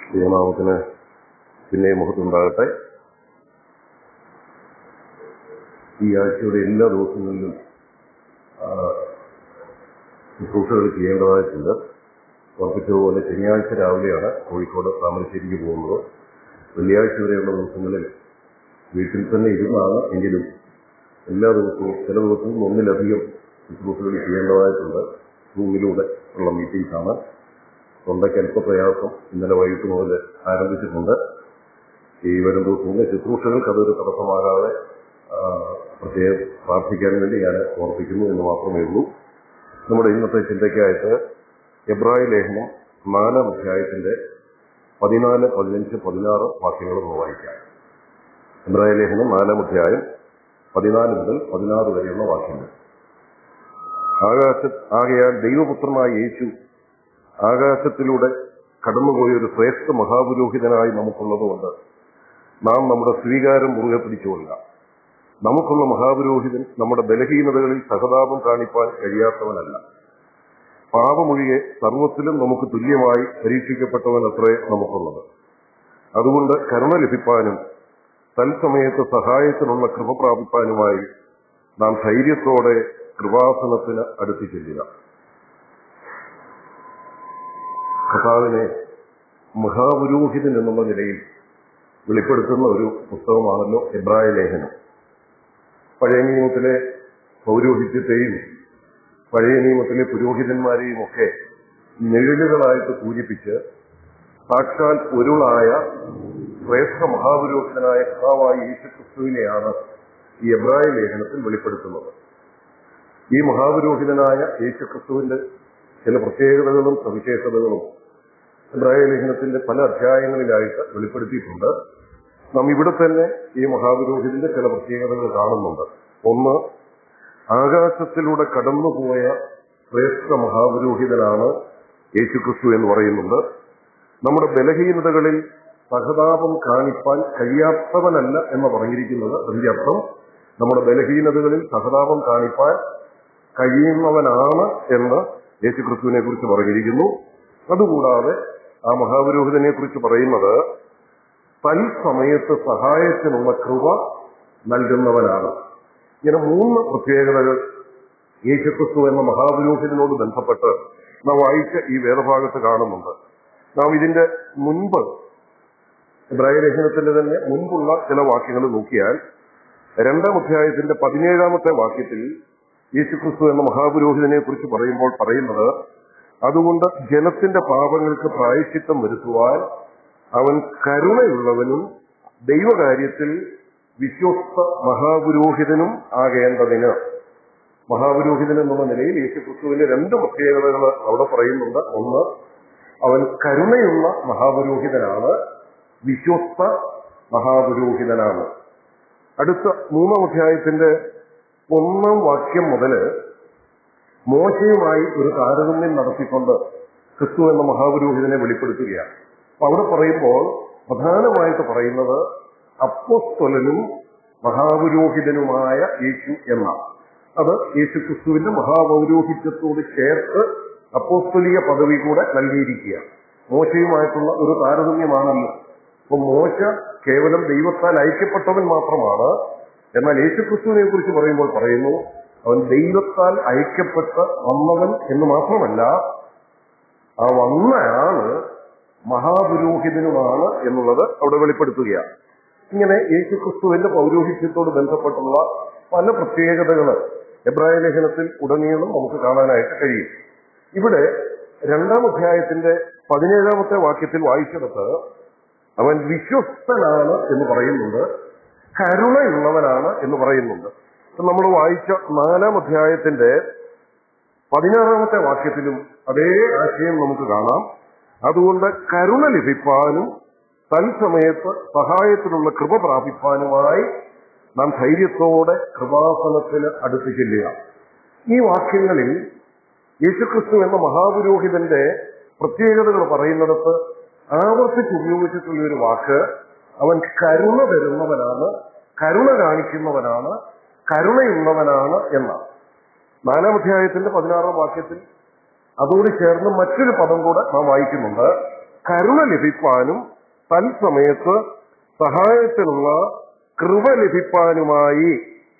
ദൈവനാമത്തിന് പിന്നെ മുഖത്തുണ്ടാകട്ടെ ഈ ആഴ്ചയുടെ എല്ലാ ദിവസങ്ങളിലും ആ, ശുശ്രൂഷകൾ ചെയ്യേണ്ടതായിട്ടുണ്ട് ഉറപ്പിച്ചതുപോലെ ശനിയാഴ്ച രാവിലെയാണ് കോഴിക്കോട് താമരശ്ശേരിക്ക് പോകുന്നത് വെള്ളിയാഴ്ച വരെയുള്ള ദിവസങ്ങളിൽ വീട്ടിൽ തന്നെ ഇരുന്നാണ് എങ്കിലും എല്ലാ ദിവസവും ചില ദിവസവും ഒന്നിലധികം ശുശ്രൂഷകൾ ചെയ്യേണ്ടതായിട്ടുണ്ട് റൂമിലൂടെ ഉള്ള മീറ്റിംഗ്സ് ആണ് തൊണ്ടയ്ക്ക് അല്പ പ്രയാസം ഇന്നലെ വൈകിട്ട് മുതൽ ആരംഭിച്ചിട്ടുണ്ട് ഈ വരും ദിവസങ്ങളിൽ ശുശ്രൂഷകൾക്ക് അതൊരു തടസ്സമാകാതെ ആ, പ്രത്യേകം പ്രാർത്ഥിക്കാൻ വേണ്ടി ഞാൻ ഓർപ്പിക്കുന്നു എന്ന് മാത്രമേ ഉള്ളൂ നമ്മുടെ ഇന്നത്തെ ചിന്തയ്ക്കായിട്ട് എബ്രായ ലേഖനം നാലാം അധ്യായത്തിന്റെ പതിനാല് പതിനഞ്ച് പതിനാറ് വാക്യങ്ങൾ ഒന്ന് വായിക്കാം എബ്രായ ലേഖനം നാലാം അധ്യായം പതിനാല് മുതൽ പതിനാറ് വരെയുള്ള വാക്യങ്ങൾ ആകാശ ആകയാൽ ദൈവപുത്രനായ യേശു ആകാശത്തിലൂടെ കടന്നുപോയ ഒരു ശ്രേഷ്ഠ മഹാപുരോഹിതനായി നമുക്കുള്ളതുകൊണ്ട് നാം നമ്മുടെ സ്വീകാരം മുറുകെ പിടിച്ചുകൊള്ളുക നമുക്കുള്ള മഹാപുരോഹിതൻ നമ്മുടെ ബലഹീനതകളിൽ സഹതാപം കാണിപ്പാൻ കഴിയാത്തവനല്ല പാപമൊഴികെ സർവത്തിലും നമുക്ക് തുല്യമായി പരീക്ഷിക്കപ്പെട്ടവൻ അത്രേ നമുക്കുള്ളത് അതുകൊണ്ട് കരുണ ലഭിപ്പാനും തൽസമയത്ത് സഹായത്തിനുള്ള കൃപ പ്രാപിപ്പാനുമായി നാം ധൈര്യത്തോടെ കൃപാസനത്തിന് അടുത്തു ചെല്ലുക കർത്താവിനെ മഹാപുരോഹിതൻ എന്നുള്ള നിലയിൽ വെളിപ്പെടുത്തുന്ന ഒരു പുസ്തകമാണല്ലോ എബ്രായ ലേഖനം പഴയ നിയമത്തിലെ പൗരോഹിത്യത്തെയും പഴയ നിയമത്തിലെ പുരോഹിതന്മാരെയും ഒക്കെ നിഴലുകളായിട്ട് സൂചിപ്പിച്ച് സാക്ഷാൽ പൊരുളായ ശ്രേഷ്ഠ മഹാപുരോഹിതനായ കഥാവായ യേശുക്രിസ്തുവിനെയാണ് ഈ എബ്രായ ലേഖനത്തിൽ വെളിപ്പെടുത്തുന്നത് ഈ മഹാപുരോഹിതനായ യേശുക്രിസ്തുവിന്റെ ചില പ്രത്യേകതകളും സവിശേഷതകളും എബ്രായ ലേഖനത്തിന്റെ പല അധ്യായങ്ങളിലായിട്ട് വെളിപ്പെടുത്തിയിട്ടുണ്ട് നാം ഇവിടെ തന്നെ ഈ മഹാപുരോഹിതന്റെ ചില പ്രത്യേകതകൾ കാണുന്നുണ്ട് ഒന്ന് ആകാശത്തിലൂടെ കടന്നുപോയ ശ്രേഷ്ഠ മഹാപുരോഹിതനാണ് യേശുക്രിസ്തു എന്ന് പറയുന്നുണ്ട് നമ്മുടെ ബലഹീനതകളിൽ സഹതാപം കാണിപ്പാൻ കഴിയാത്തവനല്ല എന്ന് പറഞ്ഞിരിക്കുന്നത് അതിന്റെ അർത്ഥം നമ്മുടെ ബലഹീനതകളിൽ സഹതാപം കാണിപ്പാൻ കഴിയുന്നവനാണ് എന്ന് യേശുക്രിസ്തുവിനെ കുറിച്ച് പറഞ്ഞിരിക്കുന്നു അതുകൂടാതെ ആ മഹാപുരോഹിതനെ കുറിച്ച് പറയുന്നത് തൽസമയത്ത് സഹായത്തിനുള്ള കൃപ നൽകുന്നവനാണ് ഇങ്ങനെ മൂന്ന് പ്രത്യേകതകൾ യേശുക്രിസ്തു എന്ന മഹാപുരോഹിതനോട് ബന്ധപ്പെട്ട് നാം വായിച്ച ഈ വേദഭാഗത്ത് കാണുന്നുണ്ട് നാം ഇതിന്റെ മുൻപ് ഇബ്രാഹിം ലേഖനത്തിന്റെ തന്നെ മുൻപുള്ള ചില വാക്യങ്ങൾ നോക്കിയാൽ രണ്ടാം അധ്യായത്തിന്റെ പതിനേഴാമത്തെ വാക്യത്തിൽ യേശുക്രിസ്തു എന്ന മഹാപുരോഹിതനെ കുറിച്ച് പറയുമ്പോൾ പറയുന്നത് അതുകൊണ്ട് ജനത്തിന്റെ പാപങ്ങൾക്ക് പ്രായശ്ചിത്തം വരുത്തുവാൻ അവൻ കരുണയുള്ളവനും ദൈവകാര്യത്തിൽ വിശ്വസ്ത മഹാപുരോഹിതനും ആകേണ്ടതിന് മഹാപുരോഹിതൻ എന്നുള്ള നിലയിൽ യേശുക്രിസ്തുവിന്റെ രണ്ട് പ്രത്യേകതകൾ അവിടെ പറയുന്നുണ്ട് ഒന്ന് അവൻ കരുണയുള്ള മഹാപുരോഹിതനാണ് വിശ്വസ്ത മഹാപുരോഹിതനാണ് അടുത്ത മൂന്നാം അധ്യായത്തിന്റെ ഒന്നാം വാക്യം മുതല് മോശയുമായി ഒരു താരതമ്യം നടത്തിക്കൊണ്ട് ക്രിസ്തു എന്ന മഹാപുരോഹിതനെ വെളിപ്പെടുത്തുകയാണ് അപ്പൊ അവിടെ പറയുമ്പോൾ പ്രധാനമായിട്ട് പറയുന്നത് അപ്പോസ്തൊലനും മഹാപുരോഹിതനുമായ യേശു എന്നാണ് അത് യേശു ക്രിസ്തുവിന്റെ മഹാപൗരോഹിത്യത്തോട് ചേർത്ത് അപ്പോസ്തോലിക പദവി കൂടെ നൽകിയിരിക്കുകയാണ് മോശയുമായിട്ടുള്ള ഒരു താരതമ്യമാണല്ലോ അപ്പൊ മോശ കേവലം ദൈവത്താൽ ഐക്യപ്പെട്ടവൻ മാത്രമാണ് എന്നാൽ യേശു ക്രിസ്തുവിനെ കുറിച്ച് പറയുമ്പോൾ പറയുന്നു അവൻ ദൈവത്താൽ ഐക്യപ്പെട്ട് വന്നവൻ എന്ന് മാത്രമല്ല ആ വന്നയാള് മഹാപുരോഹിതനുമാണ് എന്നുള്ളത് അവിടെ വെളിപ്പെടുത്തുകയാണ് ഇങ്ങനെ യേശു ക്രിസ്തുവിന്റെ പൗരോഹിത്യത്തോട് ബന്ധപ്പെട്ടുള്ള പല പ്രത്യേകതകൾ എബ്രായ ലേഖനത്തിൽ ഉടനീളം നമുക്ക് കാണാനായിട്ട് കഴിയും ഇവിടെ രണ്ടാം അധ്യായത്തിന്റെ പതിനേഴാമത്തെ വാക്യത്തിൽ വായിച്ചെടുത്ത് അവൻ വിശ്വസ്തനാണ് എന്ന് പറയുന്നുണ്ട് കരുണയുള്ളവനാണ് എന്ന് പറയുന്നുണ്ട് ഇപ്പൊ നമ്മൾ വായിച്ച നാലാം അധ്യായത്തിന്റെ പതിനാറാമത്തെ വാക്യത്തിലും അതേ ആശയം നമുക്ക് കാണാം അതുകൊണ്ട് കരുണ ലഭിപ്പാനും തൽസമയത്ത് സഹായത്തിനുള്ള കൃപ പ്രാപിപ്പാനുമായി നാം ധൈര്യത്തോടെ കൃപാസനത്തിന് അടുത്ത് ചെല്ലുക ഈ വാക്യങ്ങളിൽ യേശുക്രിസ്തു എന്ന മഹാപുരോഹിതന്റെ പ്രത്യേകതകൾ പറയുന്നിടത്ത് ആവർത്തിച്ച് ഉപയോഗിച്ചിട്ടുള്ള ഒരു വാക്ക് അവൻ കരുണ തരുന്നവനാണ് കരുണ കാണിക്കുന്നവനാണ് കരുണയുള്ളവനാണ് എന്നാണ് നാലാം അധ്യായത്തിന്റെ പതിനാറാം വാക്യത്തിൽ അതോട് ചേർന്ന് മറ്റൊരു പദം കൂടെ നാം വായിക്കുന്നുണ്ട് കരുണ ലഭിപ്പാനും തൽസമയത്ത് സഹായത്തിനുള്ള കൃപ ലഭിപ്പാനുമായി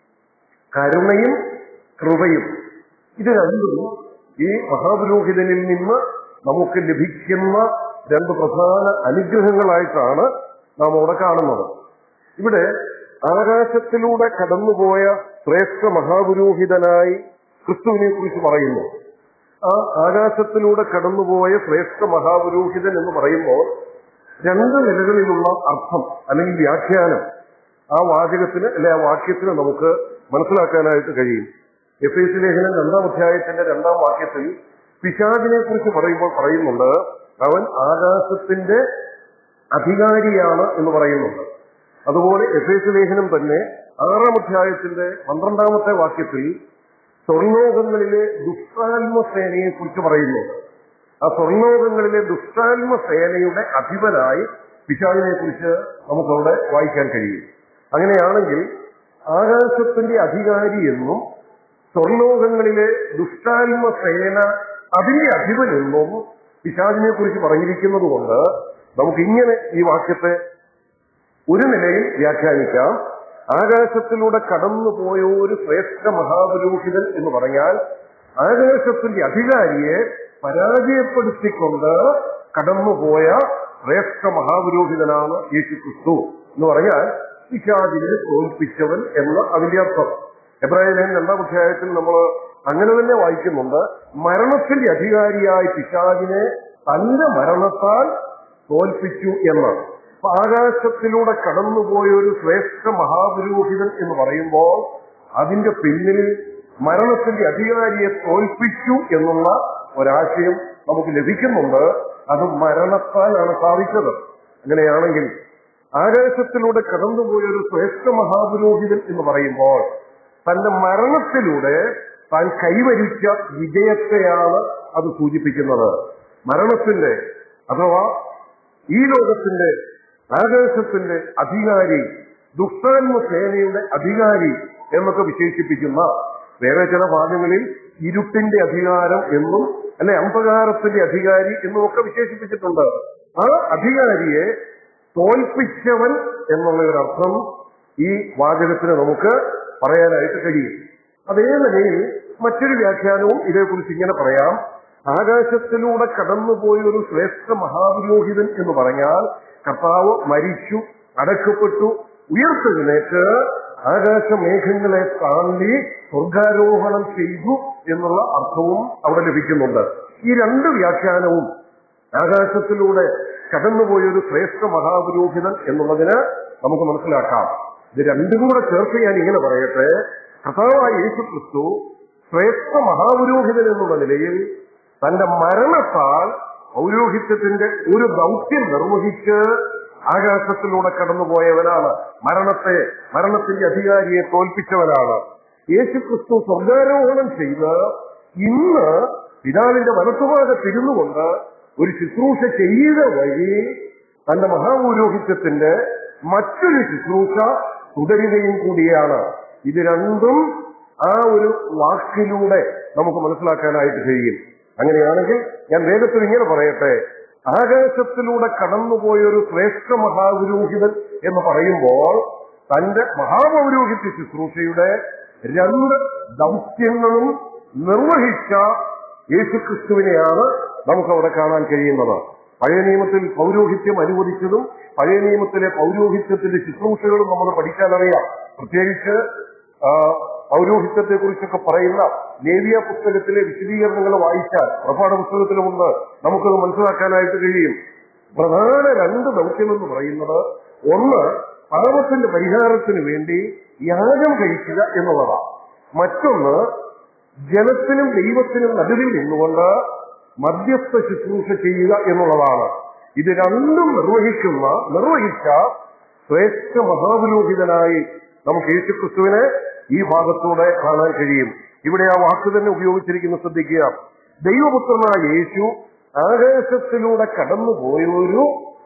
കരുണയും കൃപയും ഇത് രണ്ടും ഈ മഹാപുരോഹിതനിൽ നിന്ന് നമുക്ക് ലഭിക്കുന്ന രണ്ട് പ്രധാന അനുഗ്രഹങ്ങളായിട്ടാണ് നാം അവിടെ കാണുന്നത് ഇവിടെ ആകാശത്തിലൂടെ കടന്നുപോയ ശ്രേഷ്ഠ മഹാപുരോഹിതനായി ക്രിസ്തുവിനെ കുറിച്ച് പറയുന്നു ആ ആകാശത്തിലൂടെ കടന്നുപോയ ശ്രേഷ്ഠ മഹാപുരോഹിതൻ എന്ന് പറയുമ്പോൾ രണ്ട് നിലകളിലുള്ള അർത്ഥം അല്ലെങ്കിൽ വ്യാഖ്യാനം ആ വാചകത്തിന് അല്ലെ ആ വാക്യത്തിന് നമുക്ക് മനസ്സിലാക്കാനായിട്ട് കഴിയും എഫ് എസ് ലേഖനം രണ്ടാം അധ്യായത്തിന്റെ രണ്ടാം വാക്യത്തിൽ പിശാചിനെ കുറിച്ച് പറയുമ്പോൾ പറയുന്നുണ്ട് അവൻ ആകാശത്തിന്റെ അധികാരിയാണ് എന്ന് പറയുന്നുണ്ട് അതുപോലെ എഫ് എസ് ലേഖനം തന്നെ ആറാം അധ്യായത്തിന്റെ പന്ത്രണ്ടാമത്തെ വാക്യത്തിൽ സ്വർലോകങ്ങളിലെ ദുഷ്ടാത്മ സേനയെ കുറിച്ച് പറയുന്നുണ്ട് ആ സ്വർലോകങ്ങളിലെ ദുഷ്ടാത്മ സേനയുടെ അധിപനായി പിശാചിനെ കുറിച്ച് നമുക്കവിടെ വായിക്കാൻ കഴിയും അങ്ങനെയാണെങ്കിൽ ആകാശത്തിന്റെ അധികാരി എന്നും സ്വർലോകങ്ങളിലെ ദുഷ്ടാത്മ സേന അതിന്റെ അധിപനെന്നും പിശാചിനെ കുറിച്ച് പറഞ്ഞിരിക്കുന്നത് കൊണ്ട് നമുക്ക് ഇങ്ങനെ ഈ വാക്യത്തെ ഒരു നിലയിൽ വ്യാഖ്യാനിക്കാം ആകാശത്തിലൂടെ കടന്നുപോയ ഒരു ശ്രേഷ്ഠ മഹാപുരോഹിതൻ എന്ന് പറഞ്ഞാൽ ആകാശത്തിന്റെ അധികാരിയെ പരാജയപ്പെടുത്തിക്കൊണ്ട് കടന്നുപോയ ശ്രേഷ്ഠ മഹാപുരോഹിതനാണ് യേശു ക്രിസ്തു എന്ന് പറഞ്ഞാൽ പിശാചിനെ തോൽപ്പിച്ചവൻ എന്ന അതിന്റെ അർത്ഥം എബ്രാഹിം രണ്ടാം അധ്യായത്തിൽ നമ്മൾ അങ്ങനെ തന്നെ വായിക്കുന്നുണ്ട് മരണത്തിന്റെ അധികാരിയായ പിശാചിനെ തന്റെ മരണത്താൽ തോൽപ്പിച്ചു എന്ന് അപ്പൊ ആകാശത്തിലൂടെ കടന്നുപോയ ഒരു ശ്രേഷ്ഠ മഹാപുരോഹിതൻ എന്ന് പറയുമ്പോൾ അതിന്റെ പിന്നിൽ മരണത്തിന്റെ അധികാരിയെ തോൽപ്പിച്ചു എന്നുള്ള ഒരാശയം നമുക്ക് ലഭിക്കുന്നുണ്ട് അത് മരണത്താലാണ് സാധിച്ചത് അങ്ങനെയാണെങ്കിൽ ആകാശത്തിലൂടെ കടന്നുപോയ ഒരു ശ്രേഷ്ഠ മഹാപുരോഹിതൻ എന്ന് പറയുമ്പോൾ തന്റെ മരണത്തിലൂടെ താൻ കൈവരിച്ച വിജയത്തെയാണ് അത് സൂചിപ്പിക്കുന്നത് മരണത്തിന്റെ അഥവാ ഈ ലോകത്തിന്റെ ആകാശത്തിന്റെ അധികാരി ദുഷ്ടാത്മ സേനയുടെ അധികാരി എന്നൊക്കെ വിശേഷിപ്പിക്കുന്ന വേറെ ചില ഭാഗങ്ങളിൽ ഇരുട്ടിന്റെ അധികാരം എന്നും അല്ലെ അന്ധകാരത്തിന്റെ അധികാരി എന്നും ഒക്കെ വിശേഷിപ്പിച്ചിട്ടുണ്ട് ആ അധികാരിയെ തോൽപ്പിച്ചവൻ എന്നുള്ള ഒരു അർത്ഥം ഈ വാചകത്തിന് നമുക്ക് പറയാനായിട്ട് കഴിയും അതേ നിലയിൽ മറ്റൊരു വ്യാഖ്യാനവും ഇതേക്കുറിച്ച് ഇങ്ങനെ പറയാം ആകാശത്തിലൂടെ കടന്നുപോയ ഒരു ശ്രേഷ്ഠ മഹാപുരോഹിതൻ എന്ന് പറഞ്ഞാൽ കർത്താവ് മരിച്ചു അടക്കപ്പെട്ടു ഉയർത്തെഴുന്നേറ്റ് ആകാശമേഘങ്ങളെ താണ്ടി സ്വർഗാരോഹണം ചെയ്തു എന്നുള്ള അർത്ഥവും അവിടെ ലഭിക്കുന്നുണ്ട് ഈ രണ്ട് വ്യാഖ്യാനവും ആകാശത്തിലൂടെ കടന്നുപോയ ഒരു ശ്രേഷ്ഠ മഹാപുരോഹിതൻ എന്നുള്ളതിന് നമുക്ക് മനസ്സിലാക്കാം ഇത് രണ്ടും കൂടെ ചേർത്ത് ഞാൻ ഇങ്ങനെ പറയട്ടെ കഥാവായ യേശു ക്രിസ്തു ശ്രേഷ്ഠ മഹാപുരോഹിതൻ എന്നുള്ള നിലയിൽ തന്റെ മരണത്താൽ പൗരോഹിത്യത്തിന്റെ ഒരു ദൗത്യം നിർവഹിച്ച് ആകാശത്തിലൂടെ കടന്നുപോയവനാണ് മരണത്തെ മരണത്തിന്റെ അധികാരിയെ തോൽപ്പിച്ചവനാണ് യേശു ക്രിസ്തു സ്വർഗാരോഹണം ചെയ്ത് ഇന്ന് പിതാവിന്റെ വലത്തുഭാഗത്തിരുന്നു കൊണ്ട് ഒരു ശുശ്രൂഷ ചെയ്ത വഴി തന്റെ മഹാപൗരോഹിത്യത്തിന്റെ മറ്റൊരു ശുശ്രൂഷ തുടരുകയും കൂടിയാണ് ഇത് രണ്ടും ആ ഒരു വാക്കിലൂടെ നമുക്ക് മനസ്സിലാക്കാനായിട്ട് കഴിയും അങ്ങനെയാണെങ്കിൽ ഞാൻ വേഗത്തിൽ ഇങ്ങനെ പറയട്ടെ ആകാശത്തിലൂടെ കടന്നുപോയ ഒരു ശ്രേഷ്ഠ മഹാപുരോഹിതൻ എന്ന് പറയുമ്പോൾ തന്റെ മഹാപൗരോഹിത്യ ശുശ്രൂഷയുടെ രണ്ട് ദൗത്യങ്ങളും നിർവഹിച്ച യേശുക്രിസ്തുവിനെയാണ് നമുക്ക് അവിടെ കാണാൻ കഴിയുന്നത് പഴയ നിയമത്തിൽ പൗരോഹിത്യം അനുവദിച്ചതും പഴയ നിയമത്തിലെ പൗരോഹിത്യത്തിന്റെ ശുശ്രൂഷകളും നമ്മൾ പഠിക്കാനറിയാം പ്രത്യേകിച്ച് ആ, പൗരോഹിത്യത്തെ കുറിച്ചൊക്കെ പറയുന്ന ലേവിയ പുസ്തകത്തിലെ വിശദീകരണങ്ങൾ വായിച്ചാൽ പ്രഭാത പുസ്തകത്തിലുമുണ്ട് നമുക്കത് മനസ്സിലാക്കാനായിട്ട് കഴിയും പ്രധാന രണ്ട് ദൗത്യമെന്ന് പറയുന്നത് ഒന്ന് പാപത്തിന്റെ പരിഹാരത്തിന് വേണ്ടി യാഗം കഴിക്കുക എന്നുള്ളതാണ് മറ്റൊന്ന് ജനത്തിനും ദൈവത്തിനും നടുവിൽ നിന്നുകൊണ്ട് മധ്യസ്ഥ ശുശ്രൂഷ ചെയ്യുക എന്നുള്ളതാണ് ഇത് രണ്ടും നിർവഹിക്കുന്ന നിർവഹിച്ച ശ്രേഷ്ഠ മഹാപുരോഹിതനായി നമുക്ക് യേശുക്രിസ്തുവിനെ ഈ ഭാഗത്തൂടെ കാണാൻ കഴിയും ഇവിടെ ആ വാക്ക് തന്നെ ഉപയോഗിച്ചിരിക്കുന്ന ശ്രദ്ധിക്കുക ദൈവപുത്രനായ യേശു ആകാശത്തിലൂടെ കടന്നുപോയൊരു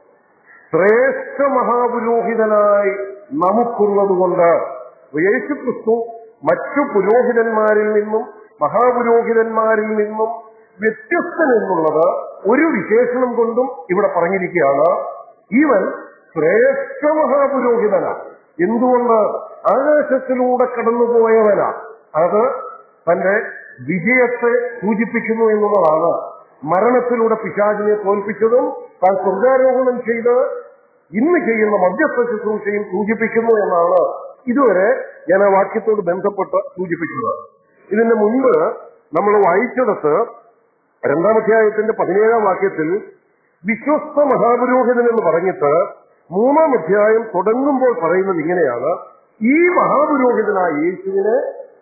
ശ്രേഷ്ഠ മഹാപുരോഹിതനായി നമുക്കുള്ളത് കൊണ്ട് യേശു ക്രിസ്തു മറ്റു പുരോഹിതന്മാരിൽ നിന്നും മഹാപുരോഹിതന്മാരിൽ നിന്നും വ്യത്യസ്തൻ എന്നുള്ളത് ഒരു വിശേഷണം കൊണ്ടും ഇവിടെ പറഞ്ഞിരിക്കുകയാണ് ഇവൻ ശ്രേഷ്ഠ മഹാപുരോഹിതനാ എന്തുകൊണ്ട് ആകാശത്തിലൂടെ കടന്നുപോയവനാ അത് തന്റെ വിജയത്തെ സൂചിപ്പിക്കുന്നു എന്നുള്ളതാണ് മരണത്തിലൂടെ പിശാചിനെ തോൽപ്പിച്ചതും താൻ സ്വർഗാരോഹണം ചെയ്ത് ഇന്ന് ചെയ്യുന്ന മധ്യസ്ഥ ശുശ്രൂഷയും സൂചിപ്പിക്കുന്നു എന്നാണ് ഇതുവരെ ഞാൻ ആ വാക്യത്തോട് ബന്ധപ്പെട്ട് സൂചിപ്പിച്ചത് ഇതിന്റെ മുൻപ് നമ്മൾ വായിച്ചെടുത്ത് രണ്ടാം അധ്യായത്തിന്റെ പതിനേഴാം വാക്യത്തിൽ വിശ്വസ്ത മഹാപുരോഹിതൻ എന്ന് പറഞ്ഞിട്ട് മൂന്നാം അധ്യായം തുടങ്ങുമ്പോൾ പറയുന്നത് ഇങ്ങനെയാണ് ഈ മഹാപുരോഹിതനായ യേശുവിനെ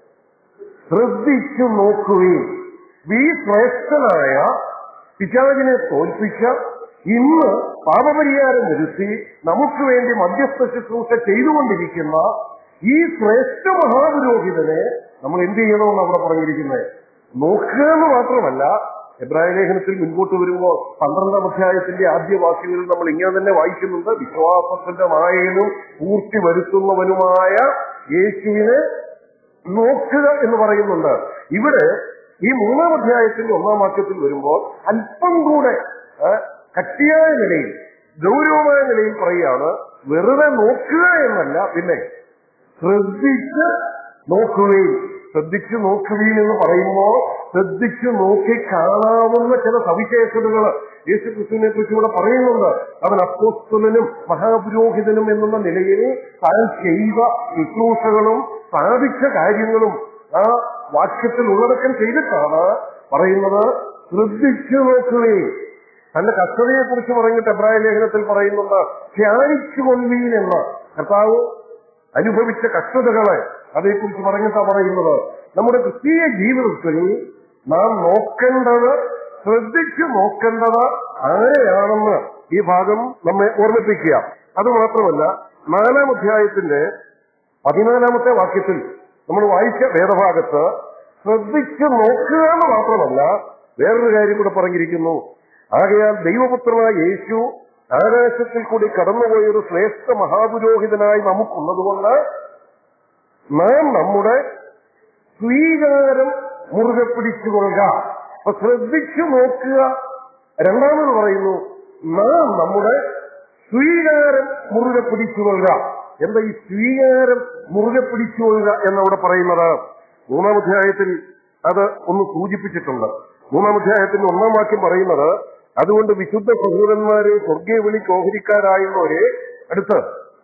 ശ്രദ്ധിച്ചു നോക്കുകയും ഈ ശ്രേഷ്ഠനായ പിശാചിനെ തോൽപ്പിച്ച ഇന്ന് പാപപരിഹാരം വരുത്തി നമുക്ക് വേണ്ടി മധ്യസ്ഥ ശുശ്രൂഷ ചെയ്തുകൊണ്ടിരിക്കുന്ന ഈ ശ്രേഷ്ഠ മഹാപുരോഹിതനെ നമ്മൾ എന്ത് ചെയ്യണമെന്ന് അവിടെ പറഞ്ഞിരിക്കുന്നത് നോക്കുക എന്ന് മാത്രമല്ല എബ്രാഹിം ലേഖനത്തിൽ മുൻപോട്ട് വരുമ്പോൾ പന്ത്രണ്ടാം അധ്യായത്തിന്റെ ആദ്യ വാക്യങ്ങളിൽ നമ്മൾ ഇങ്ങനെ തന്നെ വായിക്കുന്നുണ്ട് വിശ്വാസത്തിന്റെ മായനും പൂർത്തി വരുത്തുന്നവനുമായ യേശുവിനെ നോക്കുക എന്ന് പറയുന്നുണ്ട് ഇവിടെ ഈ മൂന്നാം അധ്യായത്തിന്റെ ഒന്നാം വാക്യത്തിൽ വരുമ്പോൾ അല്പം കൂടെ ആ, കട്ടിയായ നിലയിൽ ഗൗരവമായ നിലയിൽ പറയുകയാണ് വെറുതെ നോക്കുക എന്നല്ല പിന്നെ ശ്രദ്ധിച്ച് നോക്കുകയും ശ്രദ്ധിച്ചു നോക്കുകയും എന്ന് പറയുമ്പോൾ ശ്രദ്ധിച്ചു നോക്കി കാണാവുന്ന ചില സവിശേഷതകൾ യേശു ക്രിസ്തുവിനെ കുറിച്ച് ഇവിടെ പറയുന്നുണ്ട് അവൻ അപ്പോസ്തലനും മഹാപുരോഹിതനും എന്നുള്ള നിലയിൽ താൻ ചെയ്ത ശുശ്രൂഷകളും സാധിച്ച കാര്യങ്ങളും ആ വാക്യത്തിൽ ഉള്ളടക്കം ചെയ്തിട്ടാണ് പറയുന്നത് ശ്രദ്ധിച്ചു നോക്കുകയും തന്റെ കഷ്ടതയെ കുറിച്ച് പറഞ്ഞിട്ട് എബ്രായ ലേഖനത്തിൽ പറയുന്നുണ്ട് ധ്യാനിച്ചു കൊള്ളീൻ എന്ന് കർത്താവ് അനുഭവിച്ച കഷ്ടതകളെ അതേക്കുറിച്ച് പറഞ്ഞിട്ടാ പറയുന്നത് നമ്മുടെ ക്രിസ്തീയ ജീവിതത്തിൽ നാം നോക്കേണ്ടത് ശ്രദ്ധിച്ചു നോക്കേണ്ടത് ആരെയാണെന്ന് ഈ ഭാഗം നമ്മെ ഓർമ്മിപ്പിക്കുക അത് മാത്രമല്ല നാലാം അധ്യായത്തിന്റെ പതിനാലാമത്തെ വാക്യത്തിൽ നമ്മൾ വായിച്ച വേദഭാഗത്ത് ശ്രദ്ധിച്ചു നോക്കുക എന്ന് മാത്രമല്ല വേറൊരു കാര്യം കൂടെ പറഞ്ഞിരിക്കുന്നു ആകയാൽ ദൈവപുത്രനായ യേശു ആകാശത്തിൽ കൂടി കടന്നുപോയ ഒരു ശ്രേഷ്ഠ മഹാപുരോഹിതനായി നമുക്കുള്ളതുകൊണ്ട് നാം നമ്മുടെ സ്വീകാരം മുറുകെ പിടിച്ചുകൊള്ളുക അപ്പൊ ശ്രദ്ധിച്ചു നോക്കുക രണ്ടാമത് പറയുന്നു നാം നമ്മുടെ സ്വീകാരം മുറുകെ പിടിച്ചുകൊള്ളുക എന്താ ഈ സ്വീകാരം മുറുകെ പിടിച്ചുകൊള്ളുക എന്നവിടെ പറയുന്നത് മൂന്നാം അധ്യായത്തിൽ അത് ഒന്ന് സൂചിപ്പിച്ചിട്ടുണ്ട് മൂന്നാം അധ്യായത്തിന്റെ ഒന്നാം വാക്യം പറയുന്നത് അതുകൊണ്ട് വിശുദ്ധ സഹോദരന്മാരെ സ്വർഗീയ വിളി ഓഹരിക്കാരായുള്ളവരെ അടുത്ത്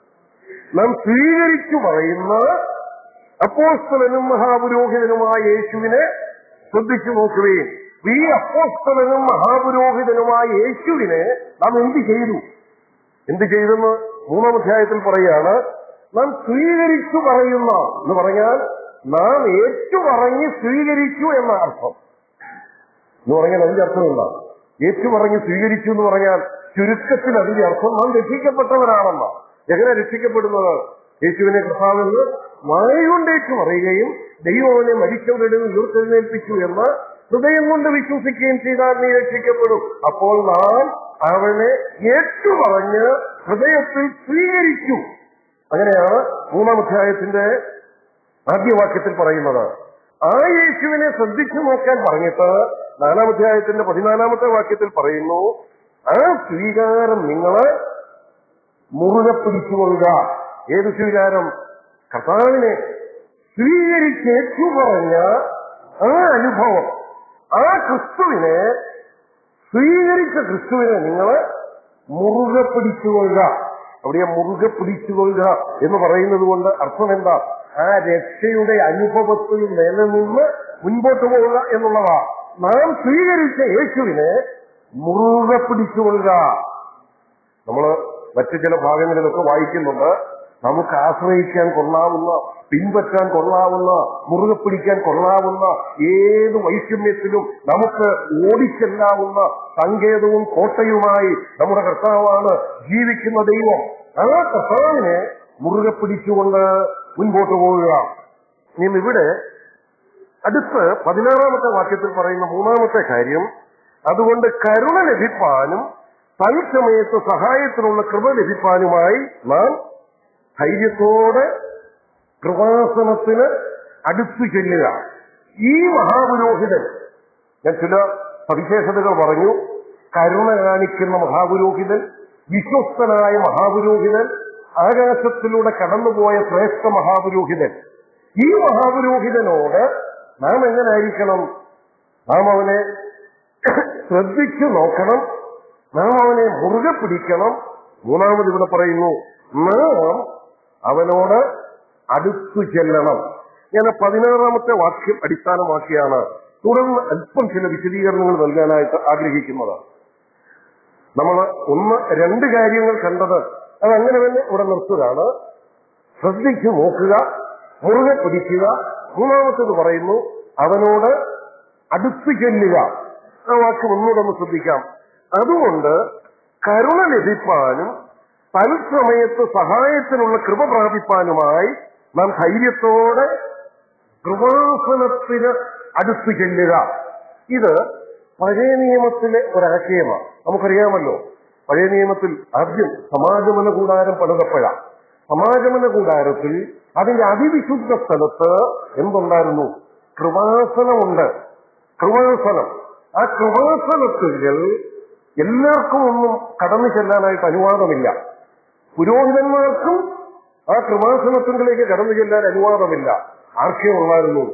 നാം സ്വീകരിച്ചു പറയുന്ന അപ്പോസ്തലനും മഹാപുരോഹിതനുമായ യേശുവിനെ ശ്രദ്ധിച്ചു നോക്കുകയും ഈ അപ്പോസ്തലനും മഹാപുരോഹിതനുമായ യേശുവിനെ നാം എന്ത് ചെയ്തു എന്ത് ചെയ്തെന്ന് മൂന്നാം അധ്യായത്തിൽ പറയാണ് നാം സ്വീകരിച്ചു പറയുന്ന എന്ന് പറഞ്ഞാൽ നാം ഏറ്റുപറഞ്ഞ് സ്വീകരിച്ചു എന്ന അർത്ഥം എന്ന് പറഞ്ഞാൽ അതിന്റെ അർത്ഥം എന്താ ഏറ്റുപറഞ്ഞ് സ്വീകരിച്ചു എന്ന് പറഞ്ഞാൽ ചുരുക്കത്തിൽ അതിന്റെ അർത്ഥം നാം രക്ഷിക്കപ്പെട്ടവരാണെന്ന എങ്ങനെ രക്ഷിക്കപ്പെടുന്നത് യേശുവിനെ കർത്താവെന്ന് വായുകൊണ്ടേക്ക് പറയുകയും ദൈവം അവനെ മരിച്ചവരുടെ ഉയർത്തെഴുന്നേൽപ്പിച്ചു എന്ന് ഹൃദയം കൊണ്ട് വിശ്വസിക്കുകയും ചെയ്താൽ നീ രക്ഷിക്കപ്പെടും അപ്പോൾ നാം അവനെ ഏറ്റുപറഞ്ഞ് ഹൃദയത്തിൽ സ്വീകരിച്ചു അങ്ങനെയാണ് മൂന്നാം അധ്യായത്തിന്റെ ആദ്യവാക്യത്തിൽ പറയുന്നത് ആ യേശുവിനെ ശ്രദ്ധിച്ചു നോക്കാൻ പറഞ്ഞിട്ട് നാലാം അധ്യായത്തിന്റെ പതിനാലാമത്തെ വാക്യത്തിൽ പറയുന്നു ആ സ്വീകാരം നിങ്ങള് മുറുകെ പിടിച്ചുകൊള്ളുക ഏത് സ്വീകാരം കർത്താവിനെ സ്വീകരിച്ചേറ്റു പറഞ്ഞ ആ അനുഭവം ആ ക്രിസ്തുവിനെ സ്വീകരിച്ച ക്രിസ്തുവിനെ നിങ്ങൾ മുറുകെ പിടിച്ചുകൊള്ളുക അവിടെ മുറുകെ പിടിച്ചുകൊള്ളുക എന്ന് പറയുന്നത് കൊണ്ട് അർത്ഥം എന്താ ആ രക്ഷയുടെ അനുഭവത്തിൽ നിലനിന്ന് മുൻപോട്ട് പോവുക എന്നുള്ളതാ നാം സ്വീകരിച്ച യേശുവിനെ മുറുകെ പിടിച്ചുകൊള്ളുക നമ്മള് മറ്റു ചില ഭാഗങ്ങളിലൊക്കെ വായിക്കുന്നുണ്ട് നമുക്ക് ആശ്രയിക്കാൻ കൊള്ളാവുന്ന പിൻപറ്റാൻ കൊള്ളാവുന്ന മുറുകെ പിടിക്കാൻ കൊള്ളാവുന്ന ഏത് വൈഷമ്യത്തിലും നമുക്ക് ഓടിച്ചെല്ലാവുന്ന സങ്കേതവും കോട്ടയുമായി നമ്മുടെ കർത്താവാണ് ജീവിക്കുന്ന ദൈവം ആ കർത്താവിനെ മുറുകെ പിടിച്ചുകൊണ്ട് മുൻപോട്ട് പോവുക ഇനി ഇവിടെ അടുത്ത് പതിനാറാമത്തെ വാക്യത്തിൽ പറയുന്ന മൂന്നാമത്തെ കാര്യം അതുകൊണ്ട് കരുണ ലഭിപ്പാനും തൽസമയത്ത് സഹായത്തിനുള്ള കൃപ ലഭിപ്പാനുമായി നാം ധൈര്യത്തോടെ കൃപാസനത്തിന് അടുത്തു ചെല്ലുക ഈ മഹാപുരോഹിതൻ ഞാൻ ചില സവിശേഷതകൾ പറഞ്ഞു കരുണ കാണിക്കുന്ന മഹാപുരോഹിതൻ വിശ്വസ്തനായ മഹാപുരോഹിതൻ ആകാശത്തിലൂടെ കടന്നുപോയ ശ്രേഷ്ഠ മഹാപുരോഹിതൻ ഈ മഹാപുരോഹിതനോട് നാം എങ്ങനായിരിക്കണം നാം അവനെ ശ്രദ്ധിച്ചു നോക്കണം നാം അവനെ മുറുകെ പിടിക്കണം മൂന്നാമത് ഇവിടെ പറയുന്നു നാം അവനോട് അടുത്തു ചെല്ലണം ഞാൻ പതിനാറാമത്തെ വാക്യം അടിസ്ഥാനമാക്കിയാണ് തുടർന്ന് അല്പം ചില വിശദീകരണങ്ങൾ നൽകാനായിട്ട് ആഗ്രഹിക്കുന്നത് നമ്മൾ ഒന്ന് രണ്ട് കാര്യങ്ങൾ കണ്ടത് അതങ്ങനെ തന്നെ ഇവിടെ നിർത്തുകയാണ് ശ്രദ്ധിച്ചു നോക്കുക മുറുകെ പിടിക്കുക മൂന്നാമത്തേത് പറയുന്നു അവനോട് അടുത്തു ചെല്ലുക ആ വാക്ക് ഒന്നുകൂടെ ഒന്ന് ശ്രദ്ധിക്കാം അതുകൊണ്ട് കരുണ ലഭിപ്പാനും തൽസമയത്ത് സഹായത്തിനുള്ള കൃപ പ്രാപിപ്പാനുമായി നാം ധൈര്യത്തോടെ കൃപാസനത്തിന് അടുത്തു ചെല്ലുക ഇത് പഴയ നിയമത്തിലെ ഒരാശയമാണ് നമുക്കറിയാമല്ലോ പഴയ നിയമത്തിൽ ആദ്യം സമാഗമന കൂടാരം പണിതപ്പോഴാണ് സമാഗമന കൂടാരത്തിൽ അതിന്റെ അതിവിശുദ്ധ സ്ഥലത്ത് എന്തുണ്ടായിരുന്നു കൃപാസനമുണ്ട് കൃപാസനം ആ കൃപാസനത്തിൽ എല്ലാവർക്കും ഒന്നും കടന്നു ചെല്ലാനായിട്ട് അനുവാദമില്ല പുരോഹിതന്മാർക്കും ആ കൃപാസനത്തിലേക്ക് കടന്നു ചെല്ലാൻ അനുവാദമില്ല ആർക്കേ ഉള്ളായിരുന്നു